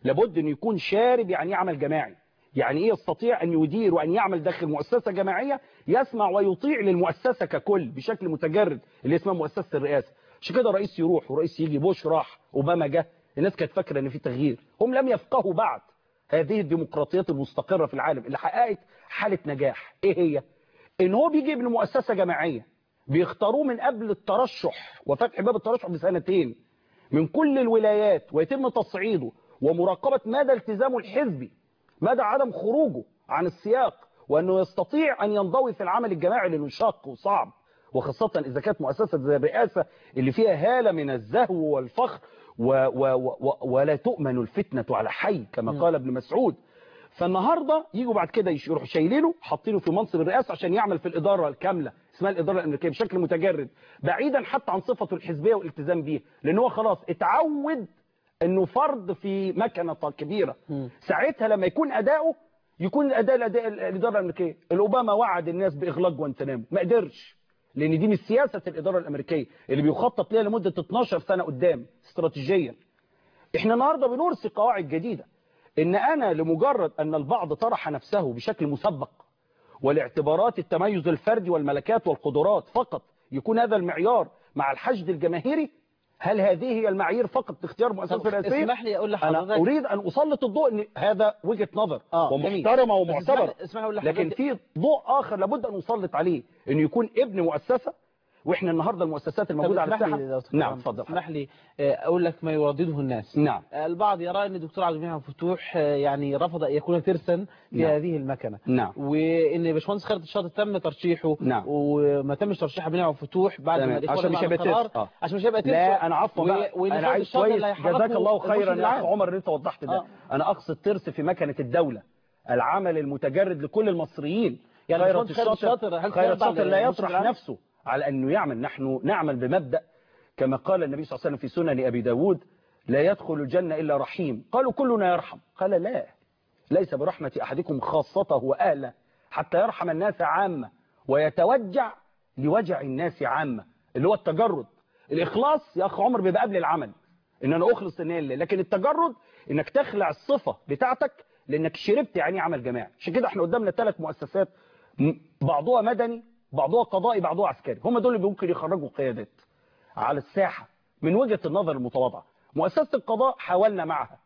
لابد أن يكون شارب يعني ايه عمل جماعي يعني ايه يستطيع أن يدير وأن يعمل داخل مؤسسة جماعية يسمع ويطيع للمؤسسة ككل بشكل متجرد اللي اسمها مؤسسة الرئاسة عشان كده رئيس يروح ورئيس يجي بوش راح اوباما جه الناس كانت فاكره ان في تغيير هم لم يفقهوا بعد هذه الديمقراطيات المستقره في العالم اللي حققت حاله نجاح ايه هي ان هو بيجي ابن مؤسسه جماعيه بيختاروه من قبل الترشح وفتح باب الترشح بسنتين من كل الولايات ويتم تصعيده ومراقبه مدى التزامه الحزبي مدى عدم خروجه عن السياق وانه يستطيع ان ينضوي في العمل الجماعي لانه شاق وصعب وخاصة إذا كانت مؤسسة زي الرئاسة اللي فيها هالة من الزهو والفخر و و و ولا تؤمن الفتنة على حي كما قال ابن مسعود فالنهاردة يجوا بعد كده يروحوا شايلينه حاطينه في منصب الرئاسة عشان يعمل في الإدارة الكاملة اسمها الإدارة الأمريكية بشكل متجرد بعيدا حتى عن صفته الحزبية والالتزام بيها لأن هو خلاص اتعود انه فرد في مكنة كبيرة ساعتها لما يكون أداؤه يكون أداء الأداء الإدارة الأمريكية الأوباما وعد الناس بإغلاق جوانتنامو ما قدرش لان دي مش سياسه الاداره الامريكيه اللي بيخطط ليها لمده 12 سنه قدام استراتيجيا احنا النهارده بنرسي قواعد جديده ان انا لمجرد ان البعض طرح نفسه بشكل مسبق ولاعتبارات التميز الفردي والملكات والقدرات فقط يكون هذا المعيار مع الحشد الجماهيري هل هذه هي المعايير فقط لاختيار مؤسسه رئاسيه اسمح لي اقول انا لحضرتك اريد ان اسلط الضوء ان هذا وجهه نظر آه، جميل. ومحترمه بس اسمح ومعتبره لي- اسمح لي أقول لحضرتك- لكن في ضوء اخر لابد ان نسلط عليه انه يكون ابن مؤسسه واحنا النهارده المؤسسات الموجوده على اسمح لي الساحه يا دكتور نعم عمرو، اتفضل اسمح لي آه، اقول لك ما يردده الناس نعم آه، البعض يرى ان الدكتور عبد المنعم فتوح آه، يعني رفض ان يكون ترسا في نعم. هذه المكنه نعم وان باشمهندس خالد الشاطر تم ترشيحه نعم. وما تمش ترشيح عبد المنعم فتوح بعد ما تمام. الإخوان عشان مش أعلنوا هيبقى القرار، ترس. آه. عشان مش هيبقى ترس لا انا عفوا و- بقى وإن انا خالد عايز الشاطر كويس اللي هيحركه جزاك الله المرشد خيرا يا العام. اخ عمر ان انت وضحت ده آه. انا اقصد ترس في مكنه الدوله العمل المتجرد لكل المصريين يعني خيرت باشمهندس خالد الشاطر، هل خيرت سيخضع الشاطر لا للمرشد يطرح العام؟ نفسه على انه يعمل نحن نعمل بمبدا كما قال النبي صلى الله عليه وسلم في سنن ابي داود لا يدخل الجنه الا رحيم قالوا كلنا يرحم قال لا ليس برحمه احدكم خاصته واهله حتى يرحم الناس عامه ويتوجع لوجع الناس عامه اللي هو التجرد الاخلاص يا اخ عمر بيبقى قبل العمل ان انا اخلص النيه لله لكن التجرد انك تخلع الصفه بتاعتك لانك شربت يعني عمل جماعي عشان كده احنا قدامنا ثلاث مؤسسات م- بعضها مدني بعضها قضائي بعضها عسكري هم دول اللي ممكن يخرجوا قيادات على الساحه من وجهه النظر المتواضعه مؤسسه القضاء حاولنا معها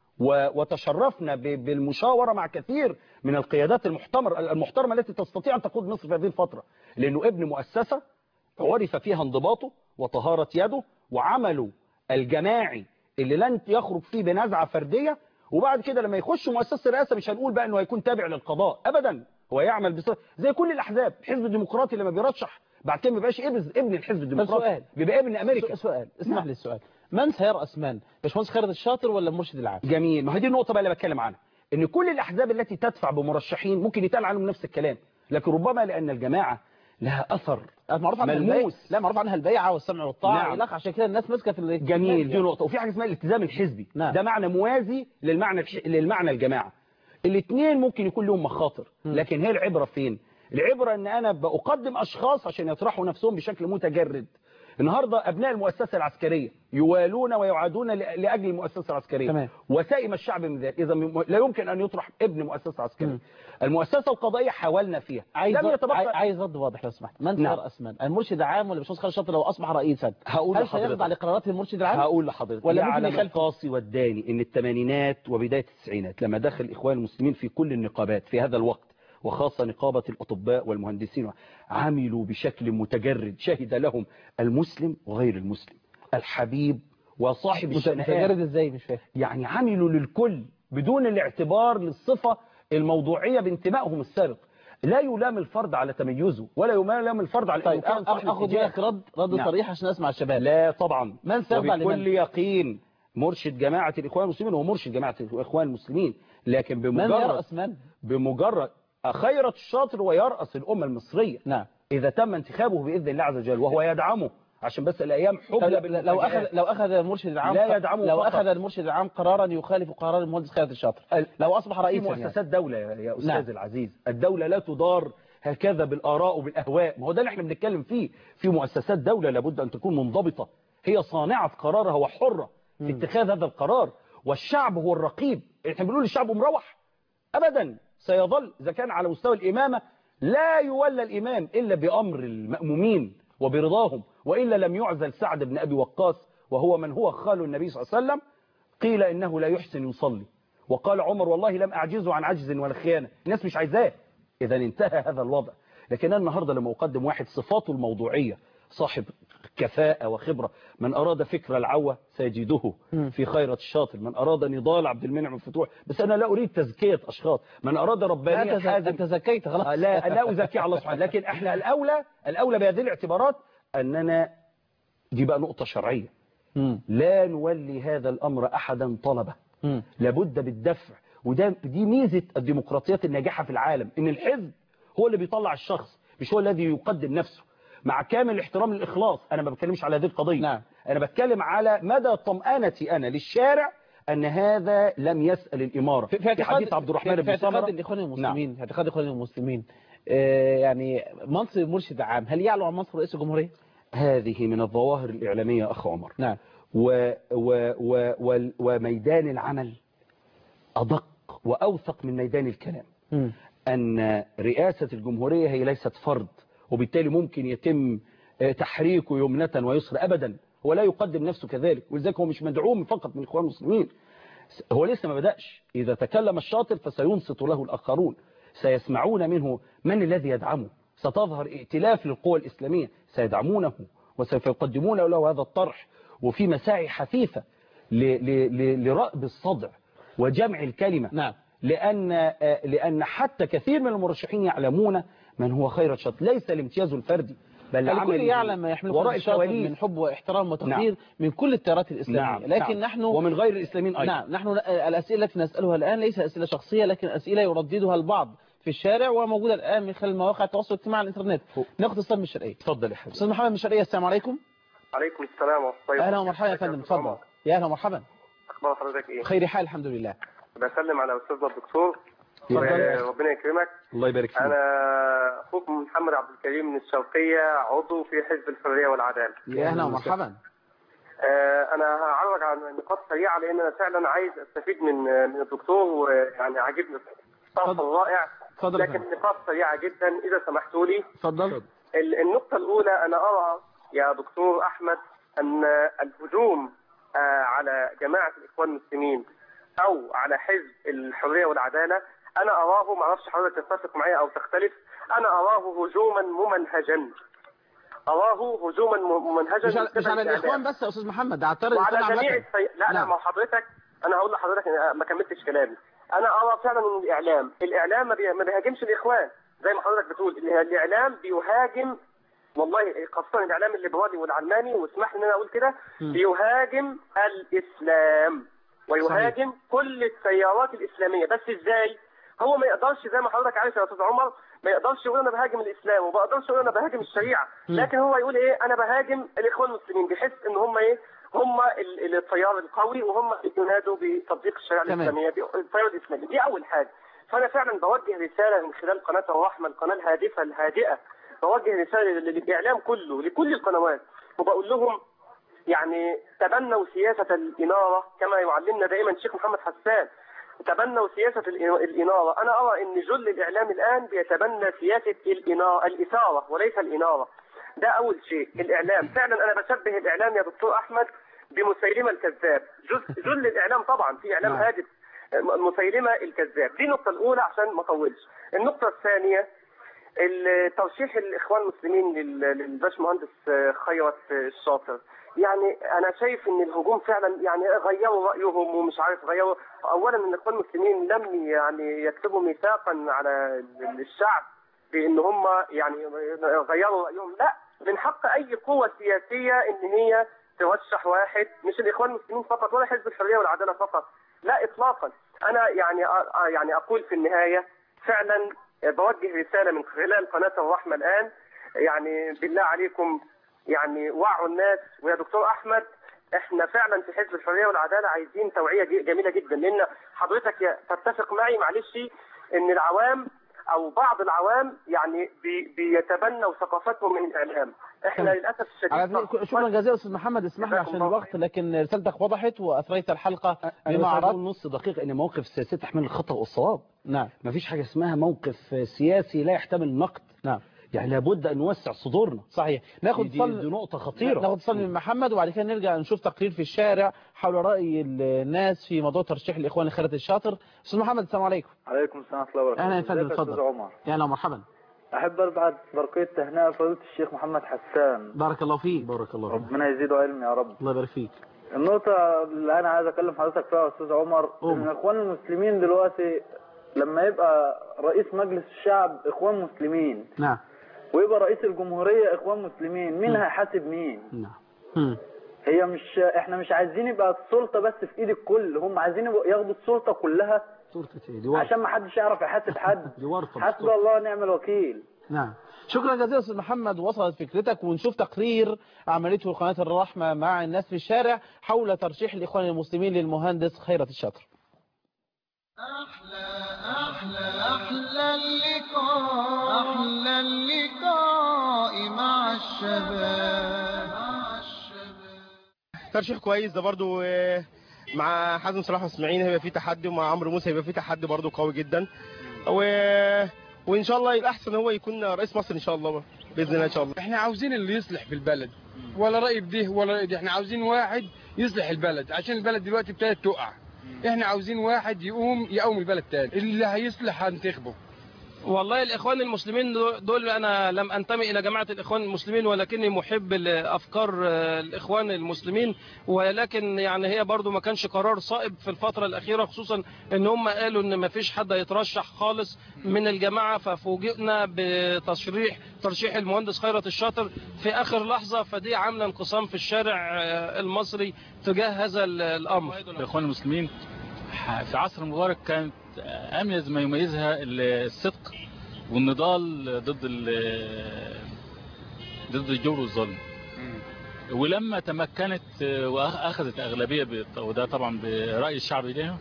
و- وتشرفنا ب- بالمشاوره مع كثير من القيادات المحتمر المحترمه التي تستطيع ان تقود مصر في هذه الفتره لانه ابن مؤسسه عرف فيها انضباطه وطهاره يده وعمله الجماعي اللي لن يخرج فيه بنزعه فرديه وبعد كده لما يخش مؤسسه الرئاسه مش هنقول بقى انه هيكون تابع للقضاء ابدا هو يعمل بص... زي كل الاحزاب الحزب الديمقراطي لما بيرشح بعد كده ما بيبقاش ابن ابن الحزب الديمقراطي سؤال. بيبقى ابن امريكا سؤال اسمح نعم. لي السؤال من سيرأس من باشمهندس خالد الشاطر ولا المرشد العام جميل ما هي دي النقطه بقى اللي بتكلم عنها ان كل الاحزاب التي تدفع بمرشحين ممكن يتقال عنهم نفس الكلام لكن ربما لان الجماعه لها اثر معروف عنها البيع ملموس لا معروف عنها البيعه والسمع والطاعه نعم. نعم. عشان كده الناس ماسكه في الاتجاه جميل دي يعني. نقطه وفي حاجه اسمها الالتزام الحزبي نعم. ده معنى موازي للمعنى الح... للمعنى الجماعه الاثنين ممكن يكون لهم مخاطر لكن هي العبره فين العبره ان انا بقدم اشخاص عشان يطرحوا نفسهم بشكل متجرد النهارده ابناء المؤسسه العسكريه يوالون ويعادون ل- لاجل المؤسسه العسكريه تمام. وسائم الشعب من ذلك اذا م- لا يمكن ان يطرح ابن مؤسسه عسكريه المؤسسه القضائيه حاولنا فيها عايز لم رد يتبقى عاي- عايز رد واضح لو سمحت من نعم. سيرأس من المرشد العام ولا باشمهندس خالد الشاطر لو اصبح رئيسا هقول هل لحضرتك. سيخضع لقرارات المرشد العام هقول لحضرتك ولا ممكن يعلم يخالف القاصي والداني ان الثمانينات وبدايه التسعينات لما دخل الاخوان المسلمين في كل النقابات في هذا الوقت وخاصه نقابه الاطباء والمهندسين عملوا بشكل متجرد شهد لهم المسلم وغير المسلم الحبيب وصاحب مت- الشنآن متجرد ازاي مش فاهم يعني عملوا للكل بدون الاعتبار للصفة الموضوعية بانتمائهم السابق لا يلام الفرد على تميزه ولا يلام الفرد على طيب إنه كان أ- صاحب اخد اتجاه. منك رد رد نعم. صريح عشان اسمع الشباب لا طبعا من سيخضع وبكل لمن يقين مرشد جماعة الإخوان المسلمين هو مرشد جماعة الإخوان المسلمين لكن من بمجرد يرأس من بمجرد خيرة الشاطر ويرأس الأمة المصرية نعم إذا تم انتخابه بإذن الله عز وجل وهو يدعمه عشان بس الأيام طب حبلى لو اخذ بالمفاجآت. لو اخذ المرشد العام لا يدعمه لو فقط. اخذ المرشد العام قرارا يخالف قرار المهندس خالد الشاطر لو اصبح في رئيسا يعني. مؤسسات دولة يا يا أستاذ نعم. العزيز الدولة لا تدار هكذا بالآراء وبالأهواء ما هو ده اللي احنا بنتكلم فيه في مؤسسات دولة لابد أن تكون منضبطة هي صانعة قرارها وحرة في اتخاذ هذا القرار والشعب هو الرقيب احنا بنقول الشعب مروح ابدا سيظل اذا كان على مستوى الامامه لا يولى الامام الا بامر المامومين وبرضاهم والا لم يعزل سعد بن ابي وقاص وهو من هو خال النبي صلى الله عليه وسلم قيل انه لا يحسن يصلي وقال عمر والله لم اعجزه عن عجز ولا خيانه الناس مش عايزاه اذا انتهى هذا الوضع لكن أنا النهارده لما اقدم واحد صفاته الموضوعيه صاحب كفاءة وخبرة من أراد فكر العوة سيجده في خيرة الشاطر من أراد نضال عبد المنعم الفتوح بس أنا لا أريد تزكية أشخاص من أراد ربانية أنت ز- أنت زكيت خلاص آه، لا لا أزكي على الله سبحانه لكن احنا الأولى الأولى بهذه الاعتبارات أننا دي بقى نقطة شرعية لا نولي هذا الأمر أحدا طلبه لابد بالدفع وده دي ميزة الديمقراطيات الناجحة في العالم إن الحزب هو اللي بيطلع الشخص مش هو الذي يقدم نفسه مع كامل الاحترام للإخلاص أنا ما بتكلمش على هذه القضية نعم. أنا بتكلم على مدى طمأنتي أنا للشارع أن هذا لم يسأل الإمارة في في حديث عبد الرحمن في بن اعتقاد سمرة الإخوان المسلمين في اعتقاد الإخوان المسلمين آه، يعني منصب المرشد العام هل يعلو عن منصب رئيس الجمهورية؟ هذه من الظواهر الإعلامية يا أخ عمر نعم و و و و وميدان العمل أدق وأوثق من ميدان الكلام أن رئاسة الجمهورية هي ليست فرد وبالتالي ممكن يتم آه، تحريكه يمنة ويسرى أبدا هو لا يقدم نفسه كذلك ولذلك هو مش مدعوم فقط من إخوان المسلمين هو لسه ما بدأش إذا تكلم الشاطر فسينصت له الآخرون سيسمعون منه من الذي يدعمه ستظهر ائتلاف للقوى الإسلامية سيدعمونه وسوف يقدمون له هذا الطرح وفي مساعي حثيثة ل- ل- ل- لرأب الصدع وجمع الكلمة نعم. لأن آه، لأن حتى كثير من المرشحين يعلمون من هو خير الشاطر ليس الامتياز الفردي بل الكل عمله يعلم ما يحمله وراء كل شاطر الكواليس من حب واحترام وتقدير نعم. من كل التيارات الإسلامية نعم، لكن نعم. نحن ومن غير الإسلاميين أيضا نعم نحن الأسئلة التي نسألها الآن ليس أسئلة شخصية لكن أسئلة يرددها البعض في الشارع وموجودة الآن من خلال مواقع التواصل الاجتماعي على الإنترنت ناخد اتصال من الشرقية اتفضل يا حبيبي أستاذ محمد من الشرقية السلام عليكم عليكم السلام ورحمة الله أهلا ومرحبا يا فندم اتفضل يا أهلا ومرحبا أخبار حضرتك إيه؟ خير حال الحمد لله بسلم على أستاذنا الدكتور اتفضل. ربنا يكرمك الله يبارك فيك أنا أخوك محمد عبد الكريم من الشرقية عضو في حزب الحرية والعدالة يا أهلا ومرحبا آه، أنا هعرج عن نقاط سريعة لأن أنا فعلا عايز أستفيد من من الدكتور ويعني عاجبني الطرح الرائع اتفضل يا لكن فندم. نقاط سريعة جدا إذا سمحتوا لي اتفضل ال- النقطة الأولى أنا أرى يا دكتور أحمد أن الهجوم آه، على جماعة الإخوان المسلمين أو على حزب الحرية والعدالة أنا أراه ما أعرفش حضرتك تتفق معي أو تختلف أنا أراه هجوما ممنهجا أراه هجوما م- ممنهجا مش على, من مش قبل على الإعلام. الإخوان بس يا أستاذ محمد ده على التيار وعلى الإسلامي جميع عامة السي... لا لا نعم. ما هو حضرتك انا هقول لحضرتك أنا ما كملتش كلامي انا ارى فعلا ان الاعلام الاعلام ما, بي... ما بيهاجمش الاخوان زي ما حضرتك بتقول ال- الاعلام بيهاجم والله خاصه الاعلام الليبرالي والعلماني واسمح لي ان انا اقول كده مم. بيهاجم الاسلام ويهاجم كل التيارات الاسلاميه بس ازاي هو ما يقدرش زي ما حضرتك عارف يا استاذ عمر ما يقدرش يقول انا بهاجم الاسلام وما يقدرش يقول انا بهاجم الشريعه مم. لكن هو يقول ايه انا بهاجم الاخوان المسلمين بيحس ان هم ايه هم ال- التيار القوي وهم اللي ينادوا بتطبيق الشريعه تمام. الاسلاميه دي- التيار الاسلامي دي اول حاجه فانا فعلا بوجه رساله من خلال قناه الرحمه القناه الهادفه الهادئه بوجه رساله لل- للاعلام كله لكل القنوات وبقول لهم يعني تبنوا سياسة الإنارة كما يعلمنا دائما الشيخ محمد حسان تبنوا سياسة الإ- الإنارة أنا أرى أن جل الإعلام الآن بيتبنى سياسة الإنارة الإثارة وليس الإنارة ده أول شيء الإعلام فعلا أنا بشبه الإعلام يا دكتور أحمد بمسيلمة الكذاب جزء جل الإعلام طبعا في إعلام نعم. هادف م- مسيلمة الكذاب دي النقطة الأولى عشان ما أطولش النقطة الثانية الترشيح الاخوان المسلمين لل- للباشمهندس خيرت الشاطر يعني انا شايف ان الهجوم فعلا يعني غيروا رايهم ومش عارف غيروا اولا ان الاخوان المسلمين لم يعني يكتبوا ميثاقا على الشعب بان هم يعني غيروا رايهم لا من حق اي قوه سياسيه ان هي ترشح واحد مش الاخوان المسلمين فقط ولا حزب الحريه والعداله فقط لا اطلاقا انا يعني أ- يعني اقول في النهايه فعلا بوجه رساله من خلال قناه الرحمه الان يعني بالله عليكم يعني وعوا الناس ويا دكتور احمد احنا فعلا في حزب الحريه والعداله عايزين توعيه ج- جميله جدا لان حضرتك يا- تتفق معي معلش ان العوام او بعض العوام يعني بي بيتبنوا ثقافتهم من الاعلام احنا تمام. للاسف الشديد على فكرة شكرا جزيلا استاذ محمد اسمح لي جزاكم عشان الله الوقت لكن رسالتك وضحت واثريت الحلقه انا بما بس عايز عرضت اقول نص دقيقه ان مواقف السياسيه تحمل الخطا والصواب نعم مفيش حاجه اسمها موقف سياسي لا يحتمل النقد نعم يعني لابد ان نوسع صدورنا صحيح ناخد دي, اتصال دي نقطه خطيره ناخد اتصال من محمد وبعد كده نرجع نشوف تقرير في الشارع حول راي الناس في موضوع ترشيح الاخوان خالد الشاطر استاذ محمد السلام عليكم عليكم السلام ورحمة الله وبركاته اهلا يا فندم ازيك يا اتفضل أستاذ عمر يا اهلا ومرحبا أحب أبعت برقية تهنئة فضيلة الشيخ محمد حسان بارك الله فيك بارك الله فيك ربنا يزيده علم يا رب الله يبارك فيك النقطة اللي أنا عايز أكلم حضرتك فيها يا أستاذ عمر إن الإخوان المسلمين دلوقتي لما يبقى رئيس مجلس الشعب إخوان مسلمين نعم ويبقى رئيس الجمهورية إخوان مسلمين مين هيحاسب مين؟ نعم هي مش احنا مش عايزين يبقى السلطة بس في ايد الكل هم عايزين يبقوا ياخدوا السلطة كلها سلطة ايه دي ورطة عشان ما حدش يعرف يحاسب حد دي ورطة حسبي الله ونعم الوكيل نعم شكرا جزيلا استاذ محمد وصلت فكرتك ونشوف تقرير عملته قناه الرحمه مع الناس في الشارع حول ترشيح الاخوان المسلمين للمهندس خيرت الشاطر أحلى أحلى اللقاء أحلى اللقاء مع الشباب ترشيح كويس ده برضو آه، مع حازم صلاح واسماعيل هيبقى فيه تحدي ومع عمرو موسى هيبقى فيه تحدي برضو قوي جدا و... وان شاء الله الاحسن هو يكون رئيس مصر ان شاء الله باذن الله ان شاء الله احنا عاوزين اللي يصلح في البلد ولا رأي بده ولا رأي ده احنا عاوزين واحد يصلح البلد عشان البلد دلوقتي ابتدت تقع احنا عاوزين واحد يقوم يقوم البلد تاني اللي هيصلح هنتخبه والله الإخوان المسلمين دول أنا لم أنتمي إلى جماعة الإخوان المسلمين ولكني محب لأفكار آه، الإخوان المسلمين ولكن يعني هي برضو ما كانش قرار صائب في الفترة الأخيرة خصوصا إن هم قالوا إن ما فيش حد هيترشح خالص من الجماعة ففوجئنا بتشريح ترشيح المهندس خيرت الشاطر في آخر لحظة فدي عاملة انقسام في الشارع آه، المصري تجاه هذا ال- الأمر الإخوان المسلمين في عصر مبارك كانت أميز ما يميزها الصدق والنضال ضد ال- ضد الجور والظلم ولما تمكنت وأخذت أغلبية بت- وده طبعا برأي الشعب ليها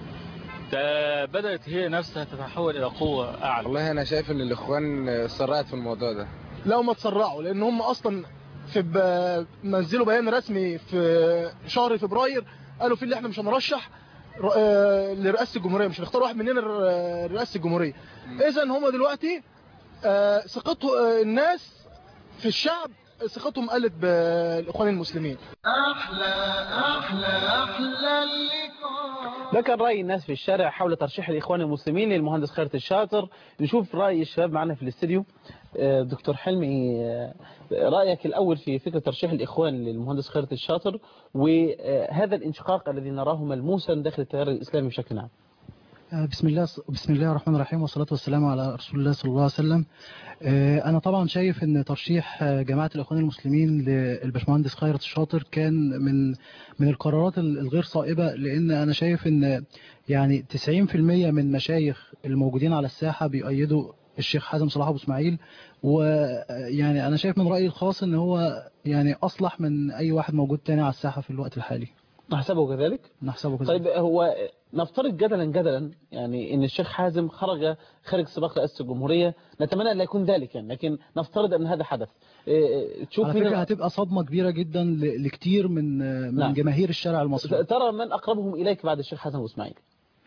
ده بدأت هي نفسها تتحول إلى قوة أعلى والله انا شايف ان الاخوان سرعت في الموضوع ده لو ما تسرعوا لان هم اصلا في ب... نزلوا بيان رسمي في شهر فبراير قالوا فيه اللي احنا مش هنرشح ر- آه، لرئاسه الجمهوريه مش هنختار واحد مننا ر- لرئاسه الجمهوريه اذا هم دلوقتي آه، ثقته آه، الناس في الشعب ثقتهم قلت بالاخوان المسلمين أحلى أحلى أحلى اللقاء ده كان رأي الناس في الشارع حول ترشيح الإخوان المسلمين للمهندس خيرت الشاطر نشوف رأي الشباب معنا في الاستديو آه، دكتور حلمي آه، رأيك الأول في فكرة ترشيح الإخوان للمهندس خيرت الشاطر وهذا الانشقاق الذي نراه ملموسا داخل التيار الإسلامي بشكل عام آه، بسم الله بسم الله الرحمن الرحيم والصلاة والسلام على رسول الله صلى الله عليه وسلم آه، أنا طبعا شايف أن ترشيح آه، جماعة الإخوان المسلمين للبشمهندس خيرت الشاطر كان من من القرارات ال- الغير صائبة لأن أنا شايف أن يعني 90% من مشايخ الموجودين على الساحة بيؤيدوا الشيخ حازم صلاح أبو إسماعيل ويعني أنا شايف من رأيي الخاص أن هو يعني أصلح من أي واحد موجود تاني على الساحة في الوقت الحالي نحسبه كذلك؟ نحسبه كذلك طيب هو نفترض جدلا جدلا يعني ان الشيخ حازم خرج خارج سباق رئاسه الجمهوريه نتمنى ان لا يكون ذلك يعني لكن نفترض ان هذا حدث إيه، تشوف على مين فكرة هتبقى صدمة كبيرة جدا ل- لكتير من من نعم. جماهير الشارع المصري ترى من اقربهم اليك بعد الشيخ حازم واسماعيل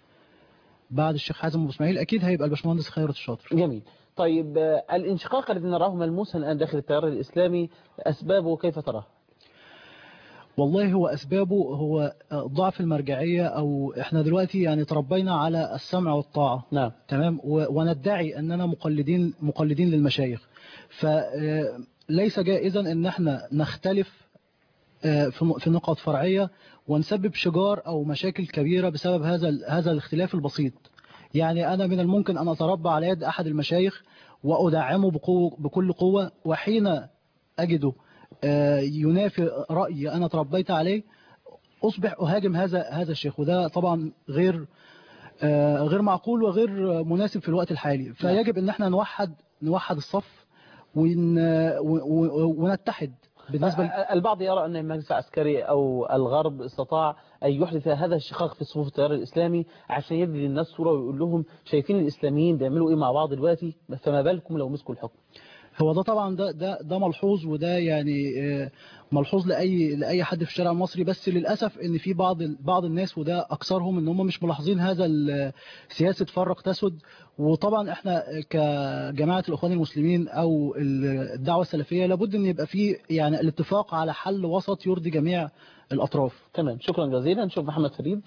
بعد الشيخ حازم ابو اسماعيل اكيد هيبقى الباشمهندس خيرت الشاطر جميل طيب آه، الانشقاق الذي نراه ملموسا الان داخل التيار الاسلامي اسبابه كيف تراه؟ والله هو اسبابه هو ضعف المرجعيه او احنا دلوقتي يعني تربينا على السمع والطاعه نعم تمام و- وندعي اننا مقلدين مقلدين للمشايخ فليس جائزا ان احنا نختلف آه، في في نقط فرعيه ونسبب شجار او مشاكل كبيره بسبب هذا ال- هذا الاختلاف البسيط يعني انا من الممكن ان اتربى على يد احد المشايخ وادعمه بقوه بكل قوه وحين اجده آه، ينافي رايي انا تربيت عليه اصبح اهاجم هذا هذا الشيخ وده طبعا غير آه، غير معقول وغير مناسب في الوقت الحالي فيجب ان احنا نوحد نوحد الصف ون و- و- ونتحد بالنسبة البعض يرى أن المجلس العسكري أو الغرب استطاع أن يحدث هذا الشقاق في صفوف التيار الإسلامي عشان يدي للناس صورة ويقول لهم شايفين الإسلاميين بيعملوا إيه مع بعض دلوقتي فما بالكم لو مسكوا الحكم هو ده طبعا ده ده ده ملحوظ وده يعني آه، ملحوظ لاي لاي حد في الشارع المصري بس للاسف ان في بعض ال- بعض الناس وده اكثرهم ان هم مش ملاحظين هذا ال- سياسه فرق تسد وطبعا احنا كجماعه الاخوان المسلمين او ال- الدعوه السلفيه لابد ان يبقى في يعني الاتفاق على حل وسط يرضي جميع الاطراف تمام شكرا جزيلا نشوف محمد فريد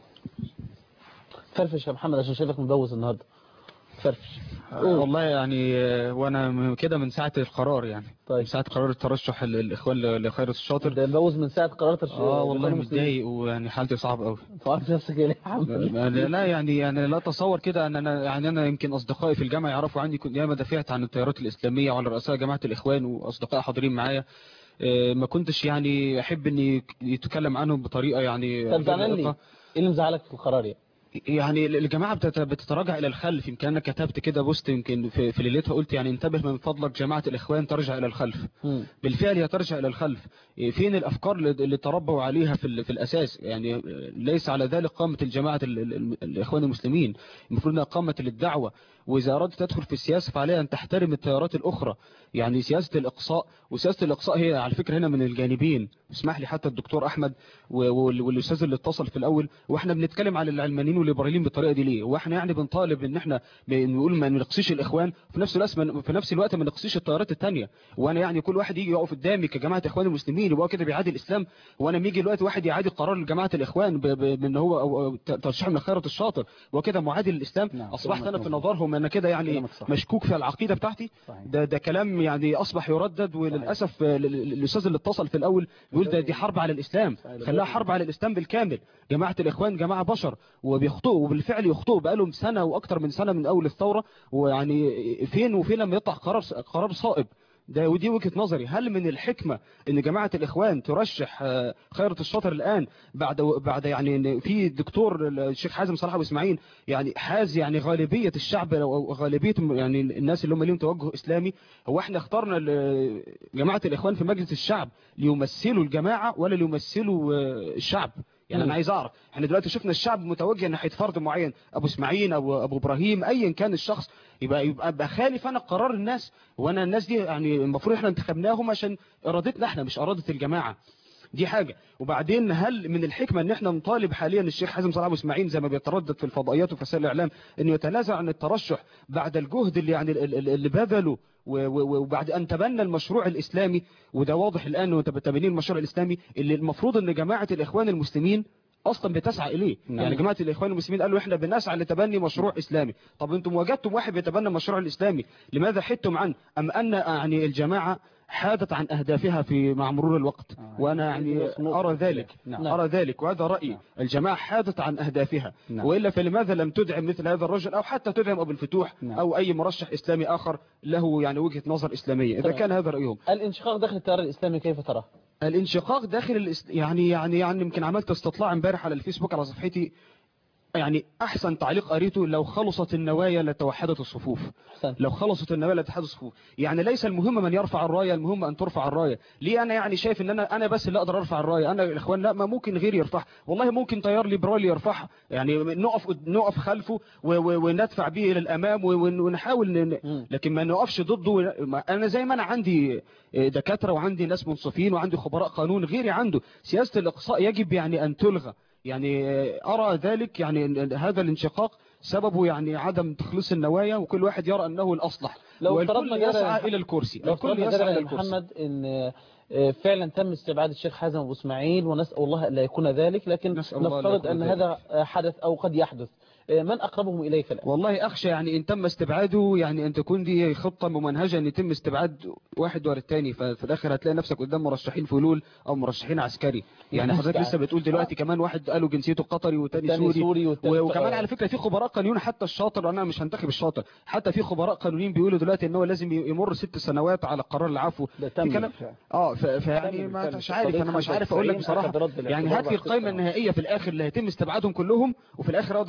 فرفش يا محمد عشان شايفك مبوز النهارده فرفش والله يعني آه، وانا م- كده من ساعه القرار يعني طيب. من ساعه قرار الترشح ال- الاخوان ل- لخيرة الشاطر ده مبوز من ساعه قرار الترشح اه والله الإخوان المسلمين. متضايق ويعني حالتي صعبه قوي تعرف نفسك ايه يا محمد لا لا يعني يعني لا اتصور كده ان انا يعني انا يمكن اصدقائي في الجامعه يعرفوا عني كنت ياما دافعت عن التيارات الاسلاميه وعلى رؤساء جماعه الاخوان واصدقائي حاضرين معايا آه، ما كنتش يعني احب اني يتكلم عنهم بطريقه يعني طب زعلان غير ليه؟ لائقة. ايه اللي مزعلك في القرار يعني؟ يعني الجماعه بتت- بتتراجع الى الخلف يمكن انا كتبت كده بوست يمكن في, في ليلتها قلت يعني انتبه من فضلك جماعه الاخوان ترجع الى الخلف مم. بالفعل هي ترجع الى الخلف إيه، فين الافكار اللي اللي تربوا عليها في ال- في الاساس يعني آه، ليس على ذلك قامه الجماعه ال- ال- الاخوان المسلمين المفروض انها قامه للدعوه واذا اردت تدخل في السياسه فعليها ان تحترم التيارات الاخرى يعني سياسه الاقصاء وسياسه الاقصاء هي على فكره هنا من الجانبين اسمح لي حتى الدكتور احمد و- وال- والاستاذ اللي اتصل في الاول واحنا بنتكلم على العلمانيين والليبراليين بالطريقه دي ليه واحنا يعني بنطالب ان احنا بنقول ما نقصيش الاخوان في نفس الوقت في نفس الوقت ما نقصيش التيارات الثانيه وانا يعني كل واحد يجي يقف قدامي كجماعه اخوان المسلمين يبقى هو كده بيعادي الاسلام وانا لما يجي دلوقتي واحد يعادي قرار لجماعه الاخوان ب- ب- بان هو أو- أو ترشيح من خيرة الشاطر وكده معادي للاسلام اصبحت انا في نظرهم انا كده يعني مشكوك في العقيده بتاعتي ده ده كلام يعني اصبح يردد وللاسف آه، ال- ال- الاستاذ اللي اتصل في الاول بيقول ده دي حرب على الاسلام خلاها حرب على الاسلام بالكامل جماعه الاخوان جماعه بشر وبيخطئوا وبالفعل يخطئوا بقالهم سنه واكثر من سنه من اول الثوره ويعني فين وفين لما يطلع قرار قرار صائب ده ودي وجهة نظري هل من الحكمة ان جماعة الاخوان ترشح آه، خيرة الشاطر الان بعد بعد يعني إن في الدكتور الشيخ حازم صلاح ابو اسماعيل يعني حاز يعني غالبية الشعب او غالبية يعني الناس اللي هم ليهم توجه اسلامي هو احنا اخترنا ال- جماعة الاخوان في مجلس الشعب ليمثلوا الجماعة ولا ليمثلوا آه، الشعب يعني مم. انا عايز اعرف احنا دلوقتي شفنا الشعب متوجه ناحيه فرد معين ابو اسماعيل او ابو ابراهيم ايا كان الشخص يبقى يبقى بخالف انا قرار الناس وانا الناس دي يعني المفروض احنا انتخبناهم عشان ارادتنا احنا مش اراده الجماعه دي حاجة وبعدين هل من الحكمة ان احنا نطالب حاليا الشيخ حازم صلاح ابو اسماعيل زي ما بيتردد في الفضائيات وفي وسائل الاعلام انه يتنازل عن الترشح بعد الجهد اللي يعني ال- ال- اللي بذله و- و- وبعد ان تبنى المشروع الاسلامي وده واضح الان وانت بتبنين المشروع الاسلامي اللي المفروض ان جماعة الاخوان المسلمين اصلا بتسعى اليه نعم. يعني جماعه الاخوان المسلمين قالوا احنا بنسعى لتبني مشروع اسلامي طب انتم وجدتم واحد بيتبنى المشروع الاسلامي لماذا حدتم عنه ام ان يعني الجماعه حادت عن اهدافها في مع مرور الوقت وانا يعني ارى ذلك نعم. ارى ذلك وهذا رايي الجماعه حادت عن اهدافها نعم. والا فلماذا لم تدعم مثل هذا الرجل او حتى تدعم ابو الفتوح او اي مرشح اسلامي اخر له يعني وجهه نظر اسلاميه اذا تمام. كان هذا رايهم الانشقاق داخل التيار الاسلامي كيف تراه؟ الانشقاق داخل الاس... يعني يعني يعني يمكن عملت استطلاع امبارح على الفيسبوك على صفحتي يعني احسن تعليق قريته لو خلصت النوايا لتوحدت الصفوف لو خلصت النوايا لتوحدت الصفوف يعني ليس المهم من يرفع الرايه المهم ان ترفع الرايه ليه انا يعني شايف ان انا انا بس اللي اقدر ارفع الرايه انا الاخوان لا ما ممكن غيري يرفعها والله ممكن تيار ليبرالي يرفعها يعني نقف نقف خلفه و- و- وندفع به الى الامام و- ون- ونحاول ن- لكن ما نقفش ضده ما- انا زي ما انا عندي دكاتره وعندي ناس منصفين وعندي خبراء قانون غيري عنده سياسه الاقصاء يجب يعني ان تلغى يعني أرى ذلك يعني إن هذا الانشقاق سببه يعني عدم تخليص النوايا وكل واحد يرى أنه الأصلح لو والكل افترضنا جدلا يسعى يا إلى الكرسي لو الكل افترضنا يسعى جدلا إلى يا الكرسي محمد ان آه، فعلا تم استبعاد الشيخ حازم ابو اسماعيل ونسال الله الا يكون ذلك لكن الله ألا نفترض يكون ان ذلك. هذا آه، حدث او قد يحدث آه، من اقربهم اليك الان؟ والله أخشى يعني إن تم استبعاده يعني أن تكون دي خطة ممنهجة أن يتم استبعاد واحد ورا الثاني ففي الآخر هتلاقي نفسك قدام مرشحين فلول أو مرشحين عسكري يعني حضرتك لسه بتقول دلوقتي كمان واحد قالوا جنسيته قطري والتاني والتاني سوري, سوري والتالت- و- وكمان آه. على فكرة في خبراء قانونيين حتى الشاطر أنا مش هنتخب الشاطر حتى في خبراء قانونيين بيقولوا دلوقتي أن هو لازم يمر ست سنوات على قرار العفو ده في تم كلام بالفعل. اه ف- فيعني تم ما بالفعل. مش عارف انا مش عارف اقول لك 95 بصراحه أخذ رد يعني الاعتبار هات لي بعد القائمه النهائيه في الاخر اللي هيتم استبعادهم كلهم وفي الاخر اقدر اقول لك فلان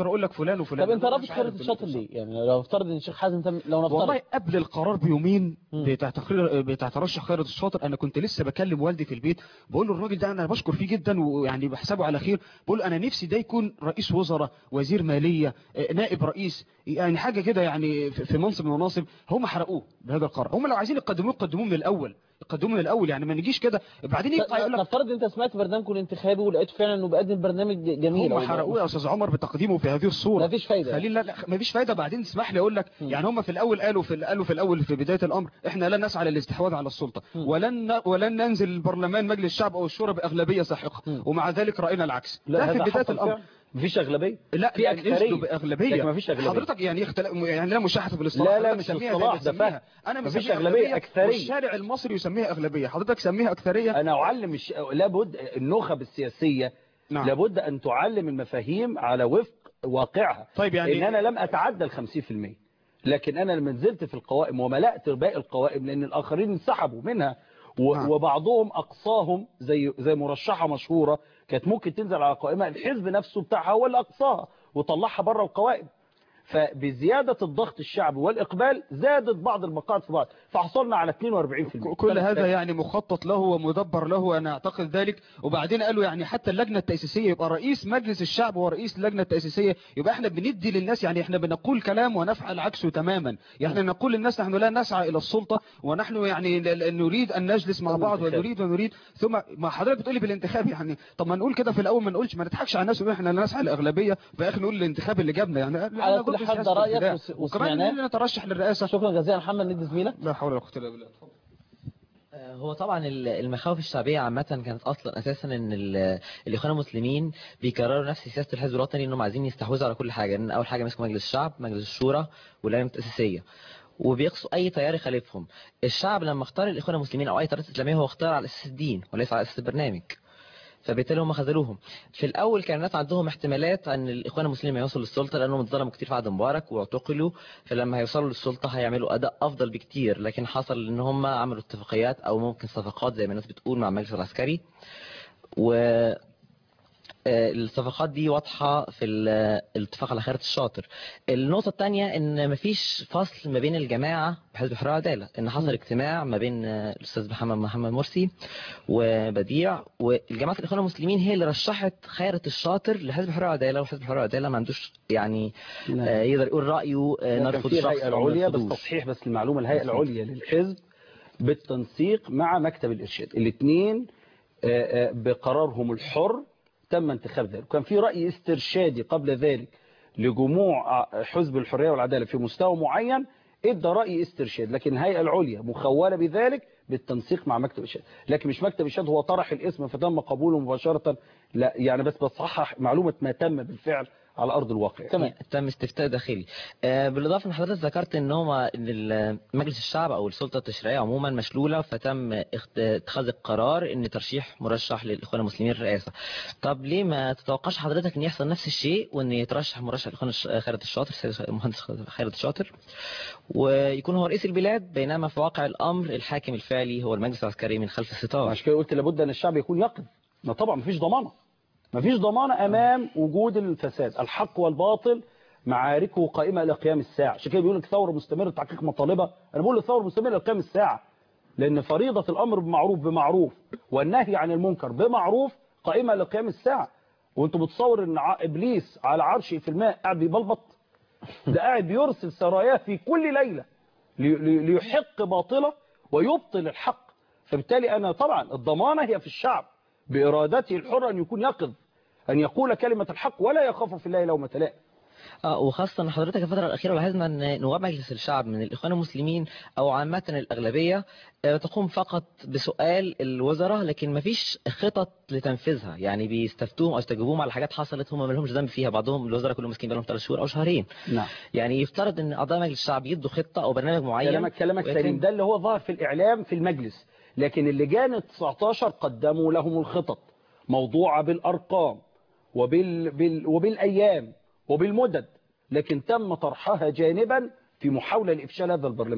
وفلان وفلان طب انت أنا رافض مش عارف خيرة الشاطر ليه يعني لو افترض ان الشيخ حازم تم لو نفترض والله قبل القرار بيومين بتاع تقرير بتاع ترشح خيرت الشاطر انا كنت لسه بكلم والدي في البيت بقول له الراجل ده انا بشكر فيه جدا ويعني بحسبه على خير بقول له انا نفسي ده يكون رئيس وزراء وزير ماليه آه، نائب رئيس يعني حاجه كده يعني في في منصب من المناصب هم حرقوه بهذا القرار هم لو عايزين يقدموه يقدموه من الاول يقدموه من الاول يعني ما نجيش كده بعدين يطلع يقول لك نفترض انت سمعت برنامجكم الانتخابي ولقيت فعلا انه بيقدم برنامج جميل هم أو- حرقوه يا استاذ عمر بتقديمه في هذه الصوره مفيش فايده خلينا لا مفيش فايده بعدين اسمح لي اقول لك يعني هم في الاول قالوا في قالوا في الاول في بدايه الامر احنا لن نسعى للاستحواذ على السلطه ولن ولن ننزل البرلمان مجلس الشعب او الشورى باغلبيه ساحقه ومع ذلك راينا العكس لا، ده في هذا بدايه حصل الامر فعلا. مفيش اغلبيه لا في يعني أكثرية. نزلوا باغلبيه لكن مفيش أغلبية. حضرتك يعني يختلف يعني لا مشاحه في الاصطلاح لا، لا، حضرتك مش سميها زي الاصطلاح، ما ده تسميها. فهم. انا مفيش مسميها أغلبية، أكثرية. والشارع المصري يسميها اغلبيه حضرتك سميها اكثريه انا اعلم الش... لابد النخب السياسيه نعم. لابد ان تعلم المفاهيم على وفق واقعها طيب يعني- ان انا لم اتعدى ال 50% لكن انا لما نزلت في القوائم وملأت باقي القوائم لان الاخرين انسحبوا منها و... نعم. وبعضهم اقصاهم زي زي مرشحه مشهوره كانت ممكن تنزل على قائمه الحزب نفسه بتاعها هو اللي اقصاها وطلعها بره القوائم فبزيادة الضغط الشعبي والإقبال زادت بعض المقاعد في بعض فحصلنا على 42% كل هذا يعني مخطط له ومدبر له انا اعتقد ذلك وبعدين قالوا يعني حتى اللجنه التاسيسيه يبقى رئيس مجلس الشعب ورئيس اللجنه التاسيسيه يبقى احنا بندي للناس يعني احنا بنقول كلام ونفعل عكسه تماما يعني نقول للناس نحن لا نسعى الى السلطه ونحن يعني ل- ل- نريد ان نجلس مع بعض ونريد ونريد ثم ما حضرتك بتقولي بالانتخاب يعني طب ما نقول كده في الاول ما نقولش ما نضحكش على الناس ونقول احنا لا نسعى للاغلبيه في الاخر نقول الانتخاب اللي جابنا يعني لا، على أنا كل ضد حال سياسة ده رايك الابتداء. وس- وكمان وسمعناه. إننا نترشح للرئاسه شكرا جزيلا محمد ندي زميلك لا حول ولا قوه الا بالله هو طبعا ال- المخاوف الشعبيه عامه كانت اصلا اساسا ان ال- الاخوان المسلمين بيكرروا نفس سياسه الحزب الوطني انهم عايزين يستحوذوا على كل حاجه ان اول حاجه مسكوا مجلس الشعب مجلس الشورى واللجنه التاسيسيه وبيقصوا اي تيار يخالفهم الشعب لما اختار الاخوان المسلمين او اي تيارات اسلاميه هو اختار على اساس الدين وليس على اساس البرنامج فبالتالي هم خذلوهم في الاول كان الناس عندهم احتمالات ان الاخوان المسلمين يوصلوا للسلطه لانهم اتظلموا كتير في عهد مبارك واعتقلوا فلما هيوصلوا للسلطه هيعملوا اداء افضل بكتير لكن حصل ان هم عملوا اتفاقيات او ممكن صفقات زي ما الناس بتقول مع المجلس العسكري و آه، الصفقات دي واضحة في ال- الاتفاق على خيرة الشاطر النقطة الثانية ان مفيش فصل ما بين الجماعة وحزب الحرية والعدالة ان حصل اجتماع ما بين آه، الاستاذ محمد محمد مرسي وبديع والجماعة الاخوان المسلمين هي اللي رشحت خيرة الشاطر لحزب الحرية والعدالة وحزب الحرية والعدالة ما عندوش يعني آه، يقدر يقول رأيه آه، كان نرفض في شخص الهيئة أو ما العليا بس نرفضوش. تصحيح بس المعلومة الهيئة مظبوط. العليا للحزب بالتنسيق مع مكتب الإرشاد الاثنين بقرارهم الحر تم انتخاب ذلك وكان في رأي استرشادي قبل ذلك لجموع آه، حزب الحرية والعدالة في مستوى معين ادى رأي استرشاد لكن الهيئة العليا مخولة بذلك بالتنسيق مع مكتب الإرشاد لكن مش مكتب الإرشاد هو طرح الاسم فتم قبوله مباشرة لا يعني بس بصحح معلومة ما تم بالفعل على أرض الواقع تمام تم استفتاء داخلي آه، بالاضافه ان حضرتك ذكرت ان هو ان ال- مجلس الشعب او السلطه التشريعيه عموما مشلوله فتم اخت- اتخاذ القرار ان ترشيح مرشح للاخوان المسلمين الرئاسه طب ليه ما تتوقعش حضرتك ان يحصل نفس الشيء وان يترشح مرشح الاخوان الش- خالد الشاطر السيد المهندس خالد الشاطر ويكون هو رئيس البلاد بينما في واقع الامر الحاكم الفعلي هو المجلس العسكري من خلف الستار عشان كده قلت لابد ان الشعب يكون يقظ ما طبعا مفيش ضمانه مفيش ضمانه امام وجود الفساد الحق والباطل معاركه قائمه الى قيام الساعه عشان كده بيقول لك ثوره مستمره تحقيق مطالبها انا بقول الثوره مستمره الى قيام الساعه لان فريضه الامر بمعروف بمعروف والنهي عن المنكر بمعروف قائمه الى قيام الساعه وانتوا بتصور ان ع- ابليس على عرشه في الماء قاعد بيبلبط ده قاعد بيرسل سراياه في كل ليله لي- لي- ليحق باطله ويبطل الحق فبالتالي أنا طبعا الضمانة هي في الشعب بإرادته الحرة أن يكون يقظ أن يقول كلمة الحق ولا يخاف في الله لومة لائم اه وخاصة ان حضرتك الفترة الأخيرة لاحظنا ان نواب مجلس الشعب من الإخوان المسلمين أو عامة الأغلبية آه، تقوم فقط بسؤال الوزراء لكن مفيش خطط لتنفيذها يعني بيستفتوهم أو يستجيبوهم على حاجات حصلت هم ما لهمش ذنب فيها بعضهم الوزراء كلهم مسكين بقالهم ثلاث شهور أو شهرين نعم يعني يفترض ان أعضاء مجلس الشعب يدوا خطة أو برنامج معين كلامك كلامك ويتم- سليم ده اللي هو ظهر في الإعلام في المجلس لكن اللجان ال 19 قدموا لهم الخطط موضوعة بالأرقام وبال بال وبالأيام وبالمدد لكن تم طرحها جانبا في محاولة لإفشال هذا البرلمان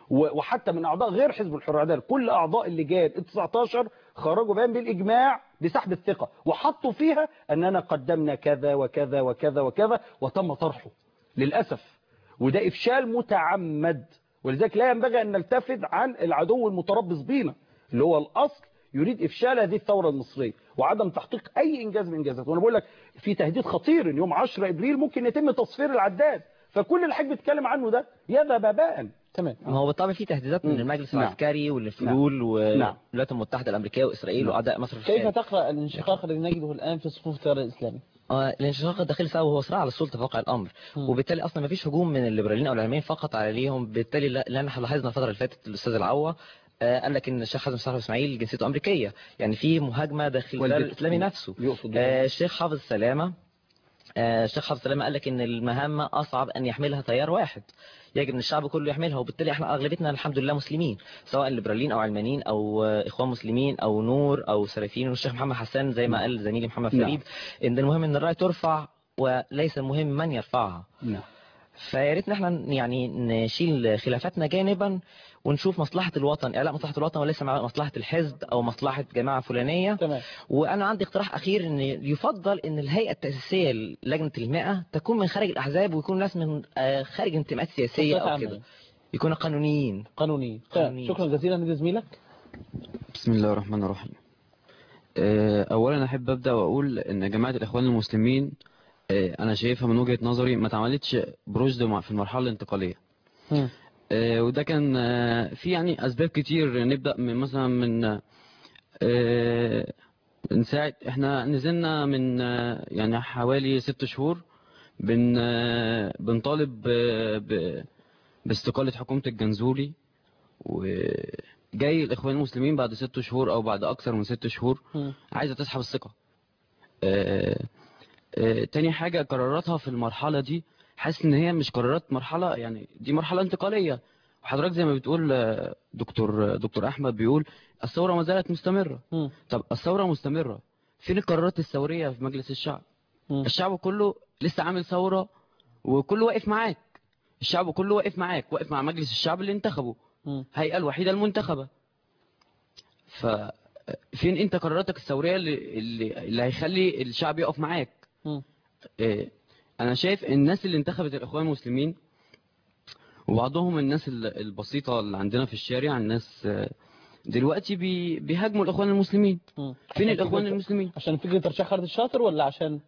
و- وحتى من اعضاء غير حزب الحريه والعداله كل اعضاء اللجان ال 19 خرجوا بيان بالاجماع بسحب الثقه وحطوا فيها اننا قدمنا كذا وكذا وكذا وكذا وتم طرحه للاسف وده افشال متعمد ولذلك لا ينبغي ان نلتفت عن العدو المتربص بينا اللي هو الاصل يريد افشال هذه الثوره المصريه وعدم تحقيق اي انجاز من انجازات وانا بقول لك في تهديد خطير ان يوم 10 ابريل ممكن يتم تصفير العداد فكل اللي حضرتك بتتكلم عنه ده يذهب هباء تمام ما هو بالطبع في تهديدات من مم. المجلس نعم. العسكري والفلول نعم. والولايات المتحدة الأمريكية وإسرائيل نعم. وأعداء مصر في كيف الخارج. تقرأ الانشقاق الذي نجده الآن في صفوف التيار الإسلامي آه، الانشقاق الداخلي سببه هو صراع على السلطه في واقع الامر مم. وبالتالي اصلا ما فيش هجوم من الليبراليين او العلمانيين فقط عليهم بالتالي لا- اللي احنا لاحظنا الفتره اللي فاتت الاستاذ العوا آه، قال لك ان الشيخ حازم صالح اسماعيل جنسيته امريكيه يعني في مهاجمه داخل التيار والدته. الاسلامي نفسه يقصد آه، الشيخ حافظ سلامه آه، الشيخ حافظ سلامه قال لك ان المهمه اصعب ان يحملها تيار واحد يجب ان الشعب كله يحملها وبالتالي احنا اغلبيتنا الحمد لله مسلمين سواء ليبراليين او علمانيين او آه، اخوان مسلمين او نور او سلفيين والشيخ محمد حسان زي ما قال زميلي محمد نعم. فريد ان المهم ان الرايه ترفع وليس المهم من يرفعها نعم فيا ريت ان احنا يعني نشيل خلافاتنا جانبا ونشوف مصلحة الوطن اعلاء مصلحة الوطن وليس مع مصلحة الحزب او مصلحة جماعة فلانية تمام وانا عندي اقتراح اخير ان يفضل ان الهيئة التأسيسية للجنة المئة تكون من خارج الاحزاب ويكون ناس من آه، خارج انتماءات سياسية بصفة او عامة. كده يكونوا قانونيين قانوني تمام قانونيين. شكرا جزيلا لزميلك بسم الله الرحمن الرحيم آه، اولا احب ابدا واقول ان جماعه الاخوان المسلمين آه، انا شايفها من وجهه نظري ما اتعملتش برشد مع- في المرحله الانتقاليه مم. آه، وده كان آه، في يعني اسباب كتير نبدا من مثلا من آه، من ساعه احنا نزلنا من آه، يعني حوالي ست شهور بن آه، بنطالب ب- ب- باستقاله حكومه الجنزوري وجاي الاخوان المسلمين بعد ست شهور او بعد اكثر من ست شهور مم. عايزه تسحب الثقه آه، آه، تاني حاجه قراراتها في المرحله دي حاسس ان هي مش قرارات مرحله يعني دي مرحله انتقاليه وحضرتك زي ما بتقول آه، دكتور دكتور احمد بيقول الثوره ما زالت مستمره مم. طب الثوره مستمره فين القرارات الثوريه في مجلس الشعب مم. الشعب كله لسه عامل ثوره وكله واقف معاك الشعب كله واقف معاك واقف مع مجلس الشعب اللي انتخبه مم. هيئة الوحيدة المنتخبة ففين انت قراراتك الثورية اللي, اللي, اللي هيخلي الشعب يقف معاك مم. إيه، انا شايف الناس اللي انتخبت الاخوان المسلمين وبعضهم الناس ال- البسيطة اللي عندنا في الشارع الناس آه، دلوقتي بي بيهاجموا الاخوان المسلمين مم. فين عشان الاخوان فكرة- المسلمين عشان فكرة ترشيح خالد الشاطر ولا عشان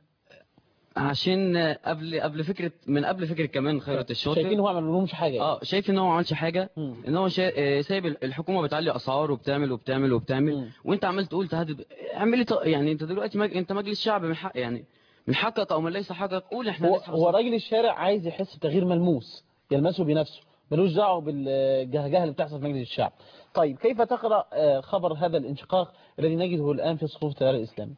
عشان آه، قبل قبل فكرة من قبل فكرة كمان خيرت الشاطر شايفين هو ما عملهمش حاجة يعني. اه شايف ان هو ما عملش حاجه مم. ان هو شا... آه، سايب ال- الحكومه بتعلي اسعار وبتعمل وبتعمل وبتعمل مم. وانت عمال تقول تهدد اعملي ط... يعني انت دلوقتي مج... انت مجلس شعب من حق يعني من حقك او من ليس حقك قول احنا هو, نسحب هو الصوت. راجل الشارع عايز يحس بتغيير ملموس يلمسه بنفسه ملوش دعوه بالجهجهه اللي بتحصل في مجلس الشعب طيب كيف تقرا آه، خبر هذا الانشقاق الذي نجده الان في صفوف التيار الاسلامي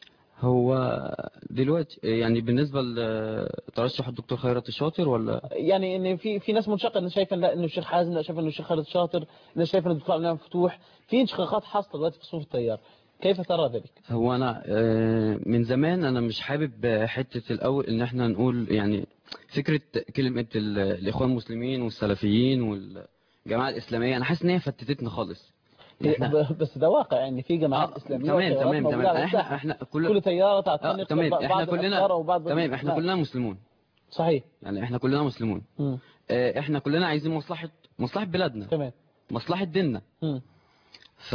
هو دلوقتي يعني بالنسبه لترشح الدكتور خيرت الشاطر ولا يعني ان في في ناس منشقه ان شايفه لا انه الشيخ حازم لا شايفه انه الشيخ خالد شاطر لا شايفه ان الدكتور عبد المنعم مفتوح في انشقاقات حاصله دلوقتي في صفوف التيار كيف ترى ذلك؟ هو انا آه، من زمان انا مش حابب آه، حته الاول ان احنا نقول يعني فكره كلمه ال- الاخوان المسلمين والسلفيين والجماعه الاسلاميه انا حاسس ان هي فتتتنا خالص إن إحنا- ب- بس ده واقع ان في جماعات اسلاميه تمام وتيارات تمام موجودة تمام على احنا الساحة. احنا كل كل تيار آه تعتنق تمام بعض احنا الأفكار كلنا وبعض تمام احنا نعم. كلنا مسلمون صحيح يعني احنا كلنا مسلمون مم. آه، احنا كلنا عايزين مصلحه مصلحه بلادنا تمام مصلحه ديننا مم. ف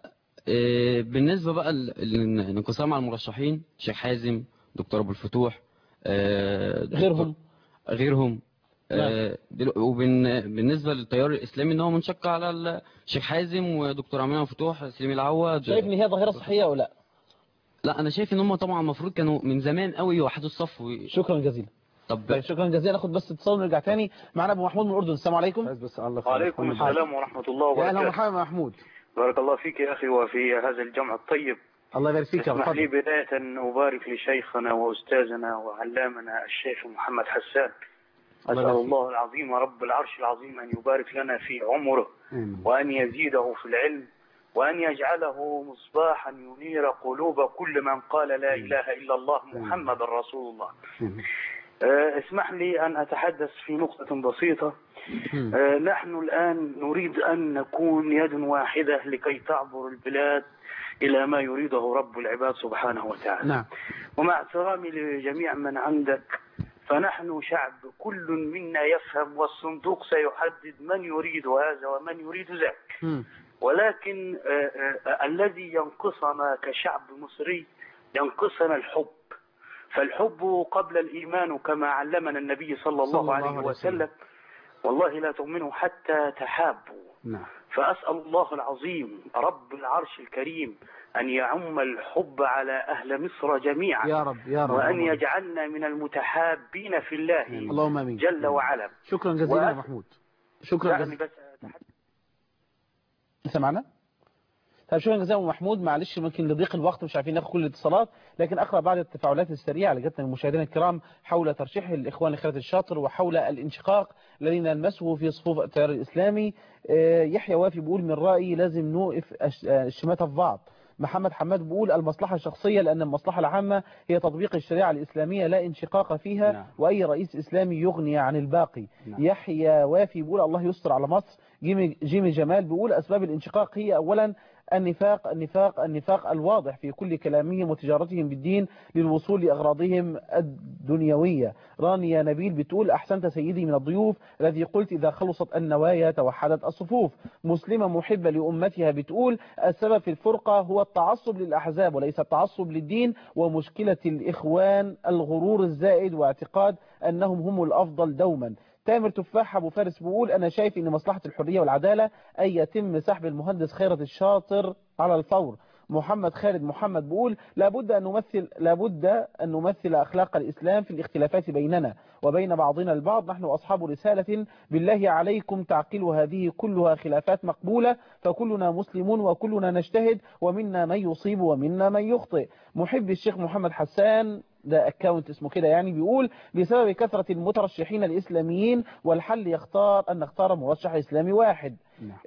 آه، بالنسبه بقى ل- للانقسام على المرشحين شيخ حازم دكتور ابو الفتوح آه، دكتور- غيرهم غيرهم آه، دلو- وبالنسبه للتيار الاسلامي ان هو منشق على الشيخ حازم ودكتور عماد أبو فتوح سليم العواد شايف ان هي ظاهره صحيه او لا؟ لا انا شايف ان هم طبعا المفروض كانوا من زمان قوي يوحدوا الصف و... شكرا جزيلا طب طيب شكرا جزيلا ناخد بس اتصال ونرجع تاني معنا ابو محمود من الاردن السلام عليكم بس الله وعليكم السلام ورحمة الله يا اهلا وبركاته ومرحبا يا محمود بارك الله فيك يا أخي وفي هذا الجمع الطيب الله يبارك فيك يا اسمح لي تفضل بداية أن أبارك لشيخنا وأستاذنا وعلامنا الشيخ محمد حسان أسأل يبارك فيك. الله العظيم رب العرش العظيم أن يبارك لنا في عمره آمين. وأن يزيده في العلم وأن يجعله مصباحا ينير قلوب كل من قال لا إله إلا الله محمد رسول الله آمين. آه، اسمح لي أن أتحدث في نقطة بسيطة آه، نحن الآن نريد أن نكون يد واحدة لكي تعبر البلاد إلى ما يريده رب العباد سبحانه وتعالى نعم ومع احترامي لجميع من عندك فنحن شعب كل منا يفهم والصندوق سيحدد من يريد هذا ومن يريد ذاك ولكن آه، آه، الذي ينقصنا كشعب مصري ينقصنا الحب فالحب قبل الإيمان كما علمنا النبي صلى الله, صلى الله عليه عليه وسلم والله لا تؤمنوا حتى تحابوا نعم فأسأل الله العظيم رب العرش الكريم أن يعم الحب على أهل مصر جميعا يا رب يا رب وأن اللهم آمين. يجعلنا من المتحابين في الله اللهم آمين. جل وعلا شكرا جزيلا يا وأس- محمود شكرا دعني جزيلا بس سمعنا طيب شكرا جزيلا أبو محمود معلش ممكن لضيق الوقت مش عارفين ناخد كل الاتصالات لكن اقرا بعض التفاعلات السريعه اللي جاتنا من المشاهدين الكرام حول ترشيح الاخوان خالد الشاطر وحول الانشقاق الذي نلمسه في صفوف التيار الاسلامي آه، يحيى وافي بيقول من رايي لازم نوقف أش- آه، الشماته في بعض محمد حماد بيقول المصلحة الشخصية لأن المصلحة العامة هي تطبيق الشريعة الإسلامية لا انشقاق فيها نعم. وأي رئيس إسلامي يغني عن الباقي نعم. يحيى وافي بيقول الله يستر على مصر جيمي, جيمي جمال بيقول أسباب الانشقاق هي أولا النفاق النفاق النفاق الواضح في كل كلامهم وتجارتهم بالدين للوصول لأغراضهم الدنيوية رانيا نبيل بتقول أحسنت سيدي من الضيوف الذي قلت إذا خلصت النوايا توحدت الصفوف مسلمة محبة لأمتها بتقول السبب في الفرقة هو التعصب للأحزاب وليس التعصب للدين ومشكلة الإخوان الغرور الزائد واعتقاد أنهم هم الأفضل دوما تامر تفاح ابو فارس بيقول انا شايف ان مصلحه الحريه والعداله ان يتم سحب المهندس خيرت الشاطر على الفور محمد خالد محمد بيقول لابد ان نمثل لابد ان نمثل اخلاق الاسلام في الاختلافات بيننا وبين بعضنا البعض نحن اصحاب رساله بالله عليكم تعقل هذه كلها خلافات مقبوله فكلنا مسلمون وكلنا نجتهد ومنا من يصيب ومنا من يخطئ محب الشيخ محمد حسان ده اكاونت اسمه كده يعني بيقول بسبب كثرة المترشحين الإسلاميين والحل يختار أن نختار مرشح إسلامي واحد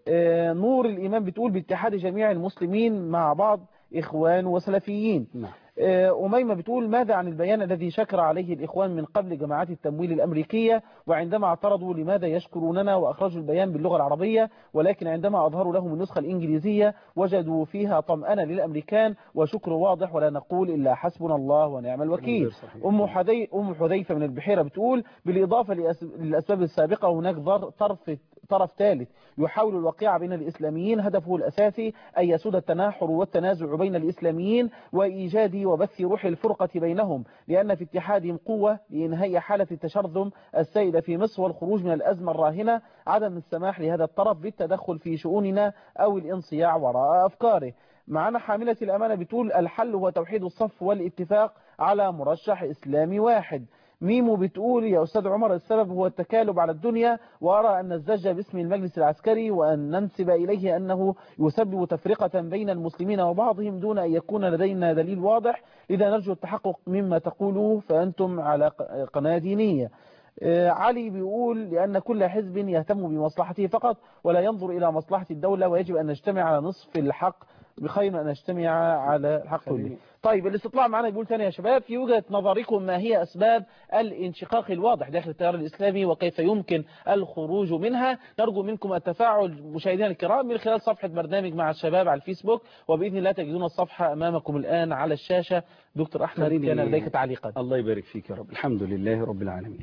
آه نور الإمام بتقول باتحاد جميع المسلمين مع بعض إخوان وسلفيين نعم. آه، أميمة بتقول ماذا عن البيان الذي شكر عليه الإخوان من قبل جماعات التمويل الأمريكية وعندما اعترضوا لماذا يشكروننا وأخرجوا البيان باللغة العربية ولكن عندما أظهروا لهم النسخة الإنجليزية وجدوا فيها طمأنة للأمريكان وشكر واضح ولا نقول إلا حسبنا الله ونعم الوكيل أم, حدي أم حذيفة من البحيرة بتقول بالإضافة لأس- للأسباب السابقة هناك ضر- طرف طرف ثالث يحاول الوقيعة بين الإسلاميين هدفه الأساسي أن يسود التناحر والتنازع بين الإسلاميين وإيجاد وبث روح الفرقة بينهم لأن في اتحادهم قوة لإنهاء حالة التشرذم السائدة في مصر والخروج من الأزمة الراهنة عدم السماح لهذا الطرف بالتدخل في شؤوننا أو الانصياع وراء أفكاره معنا حاملة الأمانة بتقول الحل هو توحيد الصف والاتفاق على مرشح إسلامي واحد ميمو بتقول يا أستاذ عمر السبب هو التكالب على الدنيا وأرى أن الزج باسم المجلس العسكري وأن ننسب إليه أنه يسبب تفرقة بين المسلمين وبعضهم دون أن يكون لدينا دليل واضح لذا نرجو التحقق مما تقوله فأنتم على ق- قناة دينية آه، علي بيقول لأن كل حزب يهتم بمصلحته فقط ولا ينظر إلى مصلحة الدولة ويجب أن نجتمع على نصف الحق بخير من أن نجتمع على الحق كله طيب الاستطلاع معنا بيقول تاني يا شباب في وجهة نظركم ما هي أسباب الانشقاق الواضح داخل التيار الإسلامي وكيف يمكن الخروج منها نرجو منكم التفاعل مشاهدينا الكرام من خلال صفحة برنامج مع الشباب على الفيسبوك وبإذن الله تجدون الصفحة أمامكم الآن على الشاشة دكتور أحمد خليني- كان لديك تعليقا الله يبارك فيك يا رب الحمد لله رب العالمين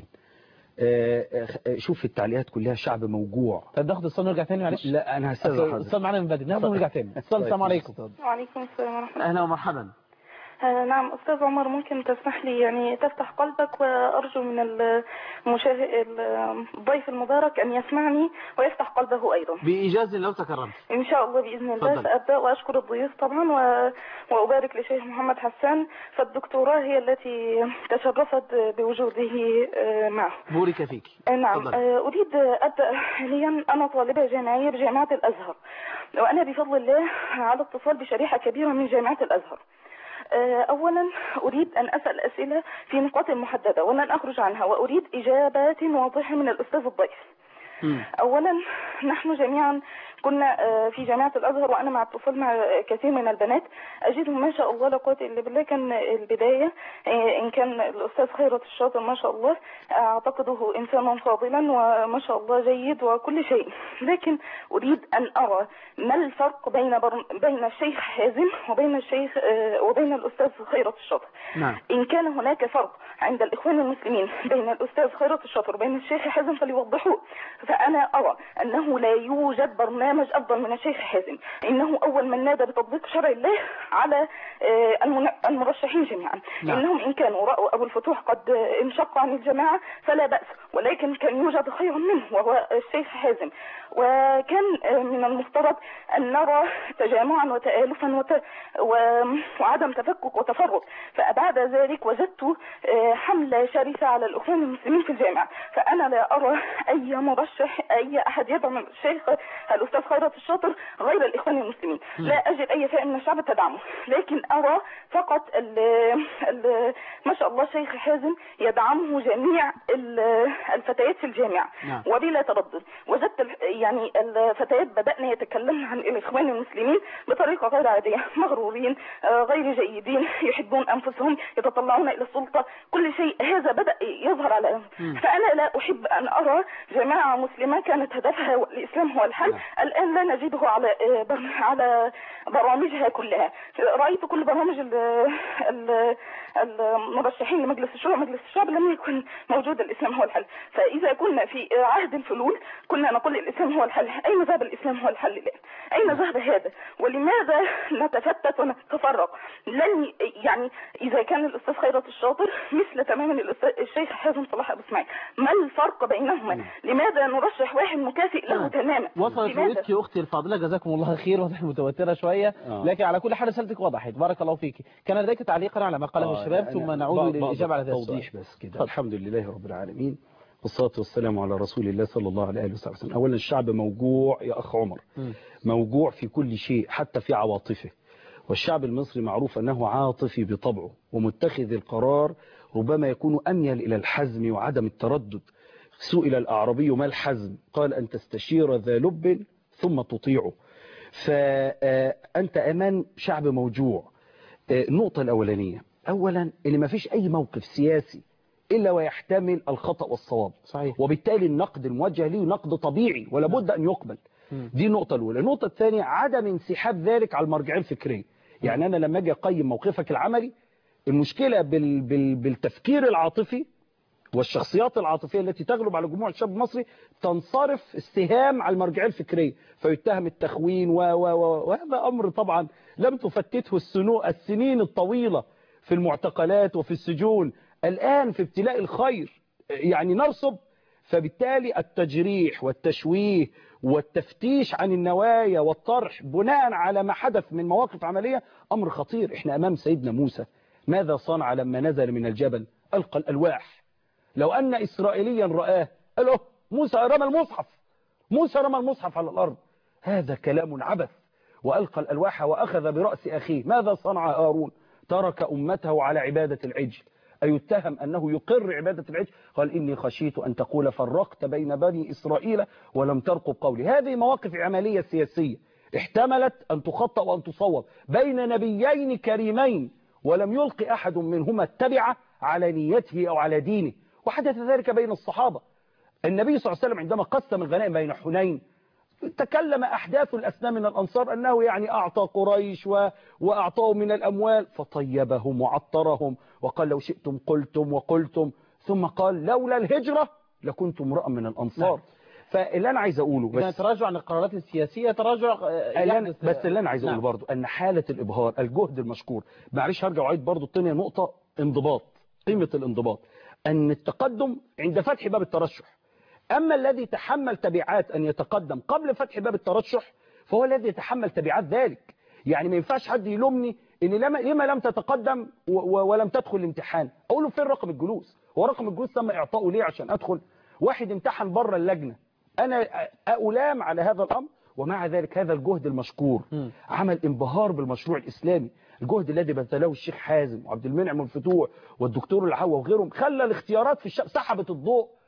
آه، آه، شوف التعليقات كلها شعب موجوع طب ناخد اتصال ونرجع تاني معلش لا انا هستاذن أصل حضرتك الاتصال معانا من بدري ناخد ونرجع تاني اتصال السلام عليكم وعليكم السلام ورحمة الله أهلا ومرحبا آه، نعم أستاذ عمر ممكن تسمح لي يعني تفتح قلبك وأرجو من المشاهد الضيف المبارك أن يسمعني ويفتح قلبه أيضا بإيجاز لو تكرمت إن شاء الله بإذن الله تفضل. سأبدأ وأشكر الضيوف طبعا و... وأبارك لشيخ محمد حسان فالدكتوراه هي التي تشرفت بوجوده آه، معه بورك فيك نعم تفضل. آه، أريد أبدأ حاليا أنا طالبة جامعية بجامعة الأزهر وأنا بفضل الله على اتصال بشريحة كبيرة من جامعة الأزهر آه، أولا أريد أن أسأل أسئلة في نقاط محددة ولن أخرج عنها وأريد إجابات واضحة من الأستاذ الضيف أولا نحن جميعا كنا آه، في جامعة الأزهر وأنا مع اتصال مع كثير من البنات أجدهم ما شاء الله لا قوة إلا بالله كان البداية آه، إن كان الأستاذ خيرت الشاطر ما شاء الله أعتقده إنسانا فاضلا وما شاء الله جيد وكل شيء لكن أريد أن أرى ما الفرق بين بر... بين الشيخ حازم وبين الشيخ آه، وبين الأستاذ خيرت الشاطر نعم إن كان هناك فرق عند الإخوان المسلمين بين الأستاذ خيرت الشاطر وبين الشيخ حازم فليوضحوه فأنا أرى أنه لا يوجد برنامج أفضل من الشيخ حازم إنه أول من نادى بتطبيق شرع الله على آه، المن- المرشحين جميعا نعم. إنهم إن كانوا رأوا أبو الفتوح قد آه، انشق عن الجماعة فلا بأس ولكن كان يوجد خير منه وهو الشيخ حازم وكان آه، من المفترض أن نرى تجامعا وتآلفا وت... و... وعدم تفكك وتفرق فبعد ذلك وجدت آه، حملة شرسة على الإخوان المسلمين في الجامعة فأنا لا أرى أي مرشح أي أحد يدعم الشيخ الأستاذ خيرت الشاطر غير الإخوان المسلمين مم. لا أجد أي فئة من الشعب تدعمه لكن أرى فقط ال ال ما شاء الله شيخ حازم يدعمه جميع ال- الفتيات في الجامعة نعم. وبلا تردد وجدت ال- يعني الفتيات بدأنا يتكلمن عن الإخوان المسلمين بطريقة غير عادية مغرورين آه، غير جيدين يحبون أنفسهم يتطلعون إلى السلطة كل شيء هذا بدأ يظهر على مم. فأنا لا أحب أن أرى جماعة مسلمة كانت هدفها الإسلام هو الحل الآن لا نجده على آه، بر- على برامجها كلها رأيت كل برامج ال- ال- المرشحين لمجلس الشورى مجلس الشعب لم يكن موجود الإسلام هو الحل فإذا كنا في عهد الفلول كنا نقول الإسلام هو الحل أين ذهب الإسلام هو الحل الآن أين ذهب هذا ولماذا نتفتت ونتفرق لن يعني إذا كان الأستاذ خيرت الشاطر مثل تماما الأستاذ- الشيخ حازم صلاح أبو إسماعيل ما الفرق بينهما لماذا نرشح واحد مكافئ له تماما وصلت لماذا؟ رؤيتك اختي الفاضله جزاكم الله خير واضح متوتره شويه آه. لكن على كل حال رسالتك وضحت بارك الله فيك كان لديك تعليقا على ما قاله آه، الشباب أنا ثم بقى- نعود بقى للاجابه على هذا السؤال توضيح بس كده الحمد لله رب العالمين والصلاة والسلام على رسول الله صلى الله عليه وصحبه وسلم أولا الشعب موجوع يا أخ عمر مم. موجوع في كل شيء حتى في عواطفه والشعب المصري معروف أنه عاطفي بطبعه ومتخذ القرار ربما يكون أميل إلى الحزم وعدم التردد سئل الأعرابي ما الحزم قال أن تستشير ذا لب ثم تطيعه فأنت أمان شعب موجوع آه، النقطة الأولانية أولا إن ما فيش أي موقف سياسي إلا ويحتمل الخطأ والصواب صحيح وبالتالي النقد الموجه ليه نقد طبيعي ولا بد أن يقبل دي النقطة الأولى النقطة الثانية عدم انسحاب ذلك على المرجعية الفكرية يعني أنا لما أجي أقيم موقفك العملي المشكلة بال بال بالتفكير العاطفي والشخصيات العاطفية التي تغلب على جموع الشعب المصري تنصرف استهام على المرجعية الفكرية فيتهم التخوين و و و وهذا أمر طبعا لم تفتته السنو السنين الطويلة في المعتقلات وفي السجون الآن في ابتلاء الخير يعني نرصب فبالتالي التجريح والتشويه والتفتيش عن النوايا والطرح بناء على ما حدث من مواقف عملية أمر خطير احنا أمام سيدنا موسى ماذا صنع لما نزل من الجبل ألقى الألواح لو أن إسرائيليا رآه قال له موسى رمى المصحف موسى رمى المصحف على الأرض هذا كلام عبث وألقى الألواح وأخذ برأس أخيه ماذا صنع هارون ترك أمته على عبادة العجل أيتهم أنه يقر عبادة العجل قال إني خشيت أن تقول فرقت بين بني إسرائيل ولم ترقب قولي هذه مواقف عملية سياسية احتملت أن تخطأ وأن تصوب بين نبيين كريمين ولم يلقي أحد منهما التبعة على نيته أو على دينه وحدث ذلك بين الصحابة النبي صلى الله عليه وسلم عندما قسم الغنائم بين حنين تكلم أحداث الأسنان من الأنصار أنه يعني أعطى قريش و... وأعطاه من الأموال فطيبهم وعطرهم وقال لو شئتم قلتم وقلتم ثم قال لولا الهجرة لكنت امرأ من الأنصار فاللي أنا عايز أقوله إذا بس تراجع عن القرارات السياسية تراجع آه، اللي أنا- يحدث- بس اللي أنا عايز أقوله نعم. برضو أن حالة الإبهار الجهد المشكور معلش هرجع وعيد برضو التانية نقطة انضباط قيمة الانضباط أن التقدم عند فتح باب الترشح أما الذي تحمل تبعات أن يتقدم قبل فتح باب الترشح فهو الذي يتحمل تبعات ذلك يعني ما ينفعش حد يلومني ان لما لما لم تتقدم و- و- ولم تدخل الامتحان اقول له فين رقم الجلوس هو رقم الجلوس تم اعطائه ليه عشان ادخل واحد امتحن بره اللجنه انا أ- الام على هذا الامر ومع ذلك هذا الجهد المشكور عمل انبهار بالمشروع الاسلامي الجهد الذي بذله الشيخ حازم وعبد المنعم الفتوح والدكتور العوا وغيرهم خلى الاختيارات في الشعب سحبت الضوء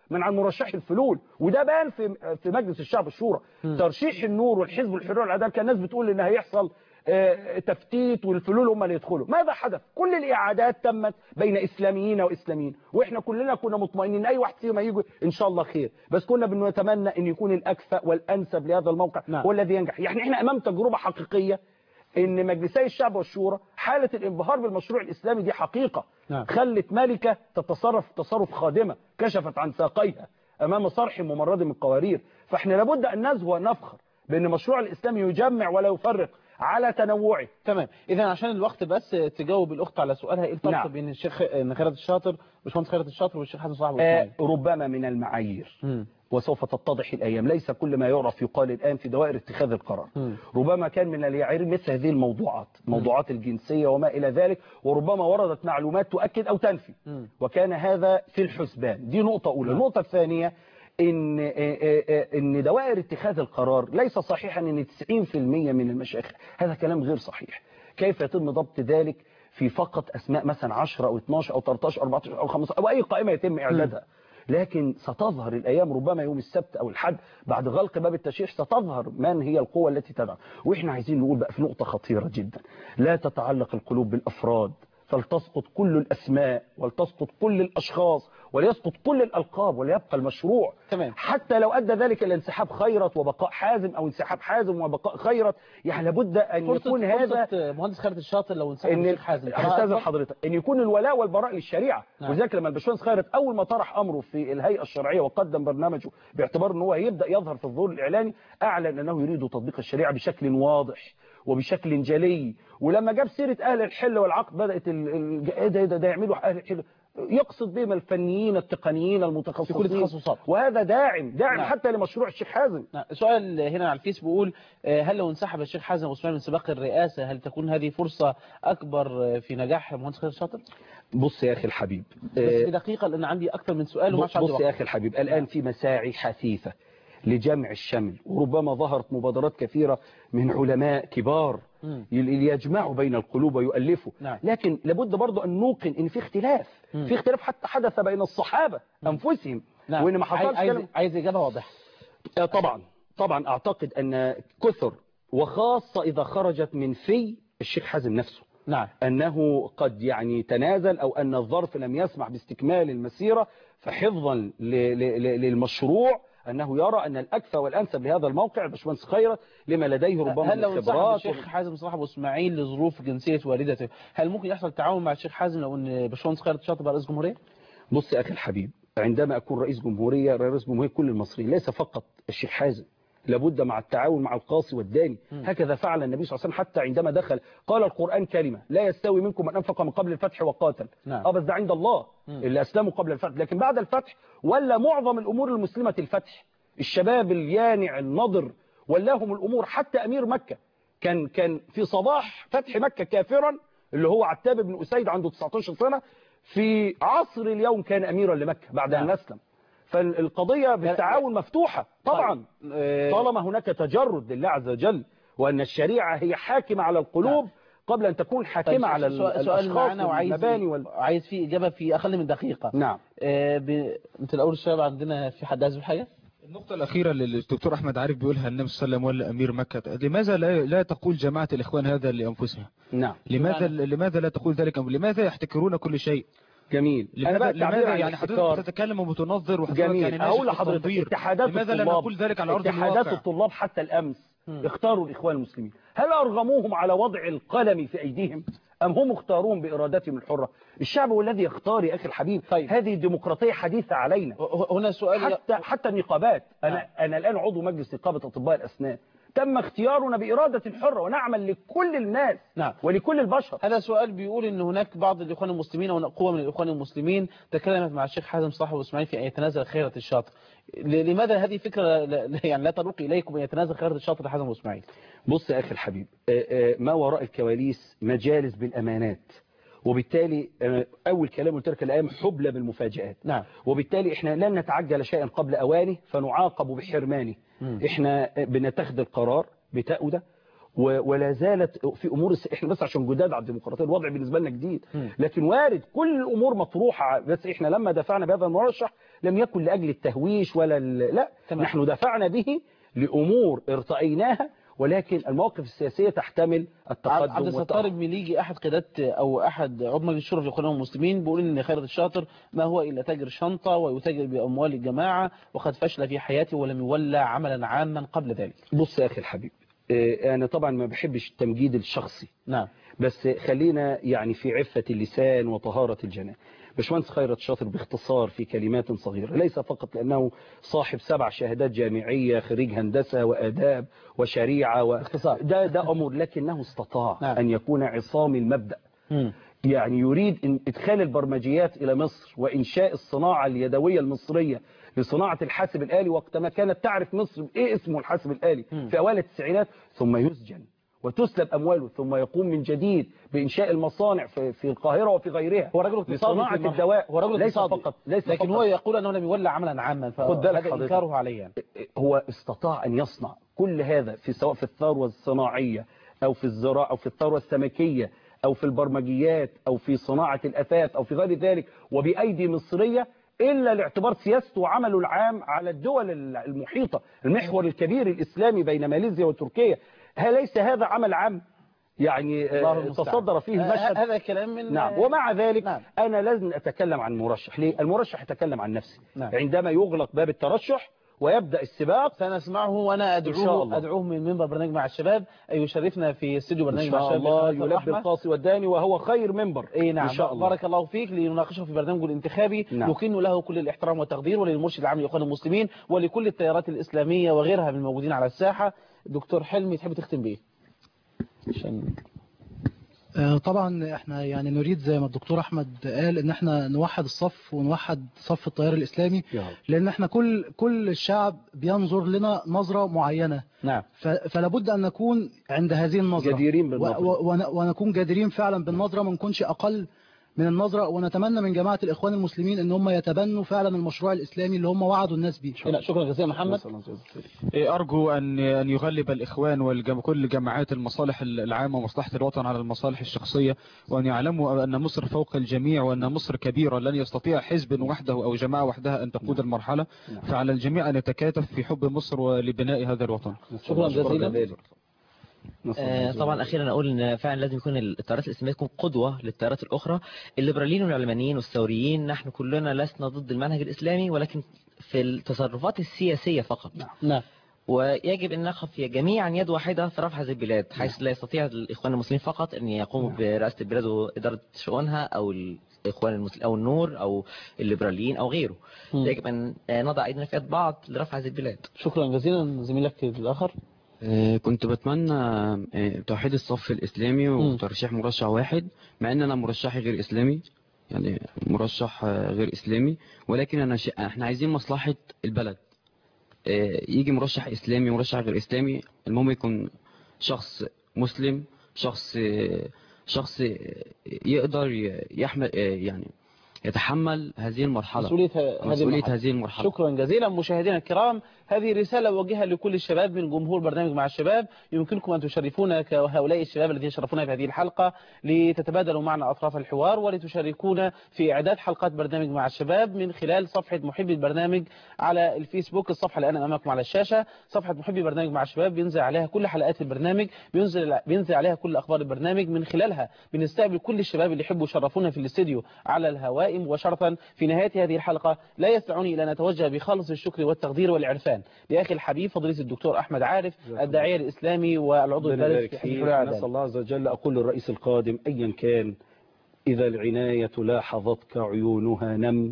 من عن مرشح الفلول وده بان في في مجلس الشعب الشورى ترشيح النور والحزب الحريه والعداله كان الناس بتقول ان هيحصل آه، تفتيت والفلول هم اللي يدخلوا ماذا حدث كل الاعادات تمت بين اسلاميين واسلاميين واحنا كلنا كنا مطمئنين اي واحد فيهم هيجي ان شاء الله خير بس كنا بنتمنى ان يكون الاكفأ والانسب لهذا الموقع نعم. هو الذي ينجح يعني احنا امام تجربه حقيقيه ان مجلسي الشعب والشورى حاله الانبهار بالمشروع الاسلامي دي حقيقه نعم. خلت ملكه تتصرف تصرف خادمه كشفت عن ساقيها امام صرح ممرد من القوارير فاحنا لابد ان نزهو نفخر بان المشروع الاسلامي يجمع ولا يفرق على تنوعه تمام اذا عشان الوقت بس تجاوب الاخت على سؤالها ايه الفرق نعم. بين الشيخ إن خيرت الشاطر باشمهندس خيرت الشاطر والشيخ حسن صاحب آه الاسماعيلي ربما من المعايير وسوف تتضح الأيام ليس كل ما يعرف يقال الآن في دوائر اتخاذ القرار ربما كان من اليعير مثل هذه الموضوعات موضوعات الجنسية وما إلى ذلك وربما وردت معلومات تؤكد أو تنفي وكان هذا في الحسبان دي نقطة أولى النقطة الثانية إن آه، آه، آه، إن دوائر اتخاذ القرار ليس صحيحا إن 90% من المشايخ هذا كلام غير صحيح كيف يتم ضبط ذلك في فقط أسماء مثلا 10 أو 12 أو 13 أو 14 أو 15 أو أي قائمة يتم إعدادها لكن ستظهر الأيام ربما يوم السبت أو الحد بعد غلق باب التشريح ستظهر من هي القوة التي تدعم وإحنا عايزين نقول بقى في نقطة خطيرة جدا لا تتعلق القلوب بالأفراد فلتسقط كل الأسماء ولتسقط كل الأشخاص وليسقط كل الألقاب وليبقى المشروع تمام. حتى لو أدى ذلك إلى انسحاب خيرت وبقاء حازم أو انسحاب حازم وبقاء خيرت يعني لابد أن فرصة يكون هذا فرصة مهندس خيرت الشاطر لو انسحب ان الشيخ حازم هستاذن حضرتك ان يكون الولاء والبراء للشريعه نعم. ولذلك لما الباشمهندس خيرت اول ما طرح امره في الهيئه الشرعيه وقدم برنامجه باعتبار ان هو هيبدا يظهر في الظهور الاعلاني اعلن انه يريد تطبيق الشريعه بشكل واضح وبشكل جلي ولما جاب سيره اهل الحل والعقد بدات ال... ال... ايه ده إيه ده, ده يعملوا اهل الحل يقصد بهم الفنيين التقنيين المتخصصين في كل التخصصات. وهذا داعم داعم نعم. حتى لمشروع الشيخ حازم نعم. سؤال هنا على الفيس بيقول آه، هل لو انسحب الشيخ حازم واسماعيل من سباق الرئاسة هل تكون هذه فرصة أكبر في نجاح مهندس خيرت الشاطر؟ بص يا اخي الحبيب بس في دقيقة لأن عندي أكثر من سؤال وما بص, عندي بص وقت. يا أخي الحبيب الآن في مساعي حثيثة لجمع الشمل وربما ظهرت مبادرات كثيرة من علماء كبار مم. ي- يجمعوا بين القلوب ويؤلفوا نعم. لكن لابد برضو أن نوقن إن في اختلاف مم. في اختلاف حتى حدث بين الصحابة أنفسهم نعم. وإن ما عايز- حصلش عايز, كلام عايز إجابة واضحة آه، طبعا طبعا أعتقد أن كثر وخاصة إذا خرجت من في الشيخ حازم نفسه نعم أنه قد يعني تنازل أو أن الظرف لم يسمح باستكمال المسيرة فحفظا ل- ل- ل- للمشروع أنه يرى أن الأكفى والأنسب لهذا الموقع الباشمهندس خيرت لما لديه ربما هل من لو انسحب الخبرات الشيخ حازم صاحب اسماعيل لظروف جنسية والدته هل ممكن يحصل تعاون مع الشيخ حازم لو ان باشمهندس خيرت الشاطر بقى رئيس جمهورية؟ بص يا أخي الحبيب عندما أكون رئيس جمهورية رئيس جمهورية كل المصريين ليس فقط الشيخ حازم لابد مع التعاون مع القاصي والداني هكذا فعل النبي صلى الله عليه وسلم حتى عندما دخل قال القرآن كلمة لا يستوي منكم من أنفق من قبل الفتح وقاتل نعم. اه بس ده عند الله مم. اللي أسلموا قبل الفتح لكن بعد الفتح ولا معظم الأمور المسلمة الفتح الشباب اليانع النضر ولاهم الأمور حتى أمير مكة كان كان في صباح فتح مكة كافرا اللي هو عتاب بن أسيد عنده 19 سنة في عصر اليوم كان أميرا لمكة بعد أن أسلم فالقضية بالتعاون مفتوحة طبعا طالما هناك تجرد لله عز وجل وأن الشريعة هي حاكمة على القلوب قبل أن تكون حاكمة طيب، على سؤال- سؤال الأشخاص معانا وعايز والمباني وال... عايز فيه إجابة في أقل من دقيقة نعم آه ب... مثل الأول الشباب عندنا في حد عايز يقول حاجة؟ النقطة الأخيرة اللي الدكتور أحمد عارف بيقولها النبي صلى الله عليه وسلم ولا أمير مكة لماذا لا لا تقول جماعة الإخوان هذا لأنفسها نعم لماذا لماذا لا تقول ذلك لماذا يحتكرون كل شيء جميل أنا لماذا بقى التعبير لماذا عن يعني الاحتكار- حضرتك تتكلم وبتنظر وحضرتك جميل يعني اقول ناشط لحضرتك التنظير. اتحادات لماذا الطلاب لا نقول ذلك على أرض اتحادات الواقع الطلاب حتى الامس اختاروا الاخوان المسلمين هل ارغموهم على وضع القلم في ايديهم ام هم اختاروهم بارادتهم الحره الشعب هو الذي يختار يا اخي الحبيب طيب. هذه ديمقراطيه حديثه علينا هنا سؤال حتى حتى النقابات انا انا الان عضو مجلس نقابه اطباء الاسنان تم اختيارنا بإرادة حرة ونعمل لكل الناس نعم. ولكل البشر هذا سؤال بيقول ان هناك بعض الاخوان المسلمين او قوة من الاخوان المسلمين تكلمت مع الشيخ حازم صاحب اسماعيل في ان يتنازل خيرة الشاطر ل- لماذا هذه فكرة لا- لا- يعني لا تروق اليكم ان يتنازل خيرة الشاطر لحازم واسماعيل بص يا أخي الحبيب آه، آه، ما وراء الكواليس مجالس بالأمانات وبالتالي آه، أول كلام قلت لك الأيام حبلى بالمفاجآت نعم وبالتالي احنا لن نتعجل شيئا قبل أوانه فنعاقب بحرمانه مم. احنا بنتخذ القرار بتأودة و- ولا زالت في امور الس- احنا بس عشان جداد على الديمقراطيه الوضع بالنسبه لنا جديد لكن وارد كل الامور مطروحه بس احنا لما دفعنا بهذا المرشح لم يكن لاجل التهويش ولا ال- لا تمام. نحن دفعنا به لامور ارتأيناها ولكن المواقف السياسيه تحتمل التقدم عبد الستار والتأخر. المليجي احد قادات او احد عضو مجلس الشورى في الاخوان المسلمين بيقول ان خيرت الشاطر ما هو الا تاجر شنطه ويتاجر باموال الجماعه وقد فشل في حياته ولم يولى عملا عاما قبل ذلك بص يا اخي الحبيب آه، انا طبعا ما بحبش التمجيد الشخصي نعم بس خلينا يعني في عفة اللسان وطهارة الجنان باشمهندس خيرت شاطر باختصار في كلمات صغيرة ليس فقط لأنه صاحب سبع شهادات جامعية خريج هندسة وآداب وشريعة و... ده, ده أمر لكنه استطاع نعم. أن يكون عصام المبدأ يعني يريد إن إدخال البرمجيات إلى مصر وإنشاء الصناعة اليدوية المصرية لصناعة الحاسب الآلي وقتما كانت تعرف مصر إيه اسمه الحاسب الآلي في أوائل التسعينات ثم يسجن وتسلب أمواله ثم يقوم من جديد بإنشاء المصانع في, في القاهرة وفي غيرها هو رجل اقتصادي لصناعة في المرحلة- الدواء هو رجل ليس اقتصادي. فقط ليس لكن فقط هو يقول انه لم يولى عملا عاما خد بالك فهذا حضرتك. انكاره عليه يعني. هو استطاع أن يصنع كل هذا في سواء في الثروة الصناعية أو في الزراعة أو في الثروة السمكية أو في البرمجيات أو في صناعة الأثاث أو في غير ذلك وبأيدي مصرية إلا لاعتبار سياسته وعمله العام على الدول المحيطة المحور الكبير الإسلامي بين ماليزيا وتركيا هل ليس هذا عمل عام يعني الله آه، المستعان. تصدر فيه آه، المشهد هذا كلام من نعم ومع ذلك نعم. أنا لازم أتكلم عن مرشح ليه المرشح يتكلم عن نفسه نعم. عندما يغلق باب الترشح ويبدأ السباق سنسمعه وانا إن شاء ادعوه الله. ادعوه من منبر برنامج مع الشباب ان يشرفنا في استوديو إن برنامج مع شاء الشباب الله بقناة يلبي الرحمة. القاصي والداني وهو خير منبر اي نعم إن شاء الله بارك الله فيك لنناقشه في برنامجه الانتخابي نعم. نكن له كل الاحترام والتقدير وللمرشد العام لاخوان المسلمين ولكل التيارات الاسلاميه وغيرها من الموجودين على الساحه دكتور حلمي تحب تختم بايه عشان آه، طبعا احنا يعني نريد زي ما الدكتور احمد قال ان احنا نوحد الصف ونوحد صف التيار الاسلامي لان احنا كل كل الشعب بينظر لنا نظرة معينة نعم ف- فلا بد ان نكون عند هذه النظرة جديرين بالنظرة. و- و- ون- ونكون جديرين فعلا بالنظرة ما نكونش اقل من النظرة ونتمنى من جماعة الاخوان المسلمين ان هم يتبنوا فعلا المشروع الاسلامي اللي هم وعدوا الناس بيه لا شكرا جزيلا محمد إيه، أرجو أن أن يغلب الإخوان وكل جماعات المصالح العامة ومصلحة الوطن على المصالح الشخصية وأن يعلموا أن مصر فوق الجميع وأن مصر كبيرة لن يستطيع حزب وحده أو جماعة وحدها أن تقود المرحلة فعلى الجميع أن يتكاتف في حب مصر ولبناء هذا الوطن شكرا جزيلا آه، طبعا اخيرا اقول ان فعلا لازم يكون التيارات الاسلاميه تكون قدوه للتيارات الاخرى الليبراليين والعلمانيين والثوريين نحن كلنا لسنا ضد المنهج الاسلامي ولكن في التصرفات السياسيه فقط نعم ويجب ان نقف جميعا يد واحده في رفع هذه البلاد حيث لا يستطيع الاخوان المسلمين فقط ان يقوموا برئاسه البلاد واداره شؤونها او الاخوان المسلمين او النور او الليبراليين او غيره مم. يجب ان نضع ايدينا في يد بعض لرفع هذه البلاد شكرا جزيلا زميلك الاخر آه، كنت بتمنى آه، توحيد الصف الإسلامي وترشيح مرشح واحد مع ان انا مرشحي غير إسلامي يعني مرشح آه، غير إسلامي ولكن انا ش... احنا عايزين مصلحة البلد آه، يجي مرشح إسلامي مرشح غير إسلامي المهم يكون شخص مسلم شخص آه، شخص آه، يقدر ي- يحمل آه، يعني يتحمل هذه المرحلة مسؤولية ه- هذه مسؤولية المرحلة. هذه المرحلة شكرا جزيلا مشاهدينا الكرام هذه رسالة أوجهها لكل الشباب من جمهور برنامج مع الشباب يمكنكم أن تشرفونا كهؤلاء الشباب الذين شرفونا في هذه الحلقة لتتبادلوا معنا أطراف الحوار ولتشاركونا في إعداد حلقات برنامج مع الشباب من خلال صفحة محبي البرنامج على الفيسبوك الصفحة الآن أمامكم على الشاشة صفحة محبي برنامج مع الشباب بينزل عليها كل حلقات البرنامج بينزل بينزل عليها كل أخبار البرنامج من خلالها بنستقبل كل الشباب اللي يحبوا يشرفونا في الاستديو على الهواء مباشرة في نهاية هذه الحلقة لا يسعني إلى أن أتوجه بخالص الشكر والتقدير والعرفان لأخي الحبيب فضيلة الدكتور أحمد عارف الداعية الإسلامي والعضو ربنا البارز يبارك في حزب فيك الحرية والعدالة. نسأل الله عز وجل أقول للرئيس القادم أيا كان إذا العناية لاحظتك عيونها نم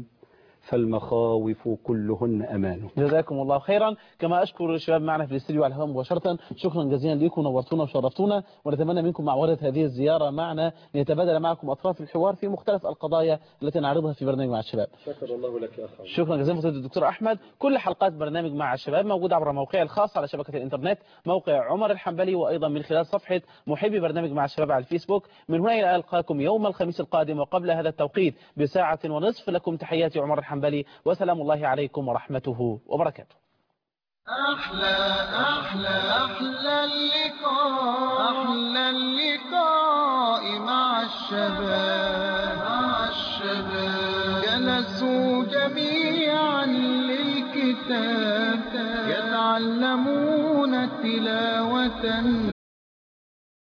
فالمخاوف كلهن أمان جزاكم الله خيرا كما أشكر الشباب معنا في الاستديو على الهواء مباشرة شكرا جزيلا لكم نورتونا وشرفتونا ونتمنى منكم مع وردة هذه الزيارة معنا لنتبادل معكم أطراف الحوار في مختلف القضايا التي نعرضها في برنامج مع الشباب شكر الله لك يا أخي شكرا جزيلا فضيلة الدكتور أحمد كل حلقات برنامج مع الشباب موجودة عبر موقعي الخاص على شبكة الإنترنت موقع عمر الحنبلي وأيضا من خلال صفحة محبي برنامج مع الشباب على الفيسبوك من هنا إلى ألقاكم يوم الخميس القادم وقبل هذا التوقيت بساعة ونصف لكم تحياتي عمر الحنبلي وسلام الله عليكم ورحمته وبركاته أحلى أحلى أحلى اللقاء أحلى اللقاء مع الشباب مع الشباب جلسوا جميعا للكتاب يتعلمون تلاوة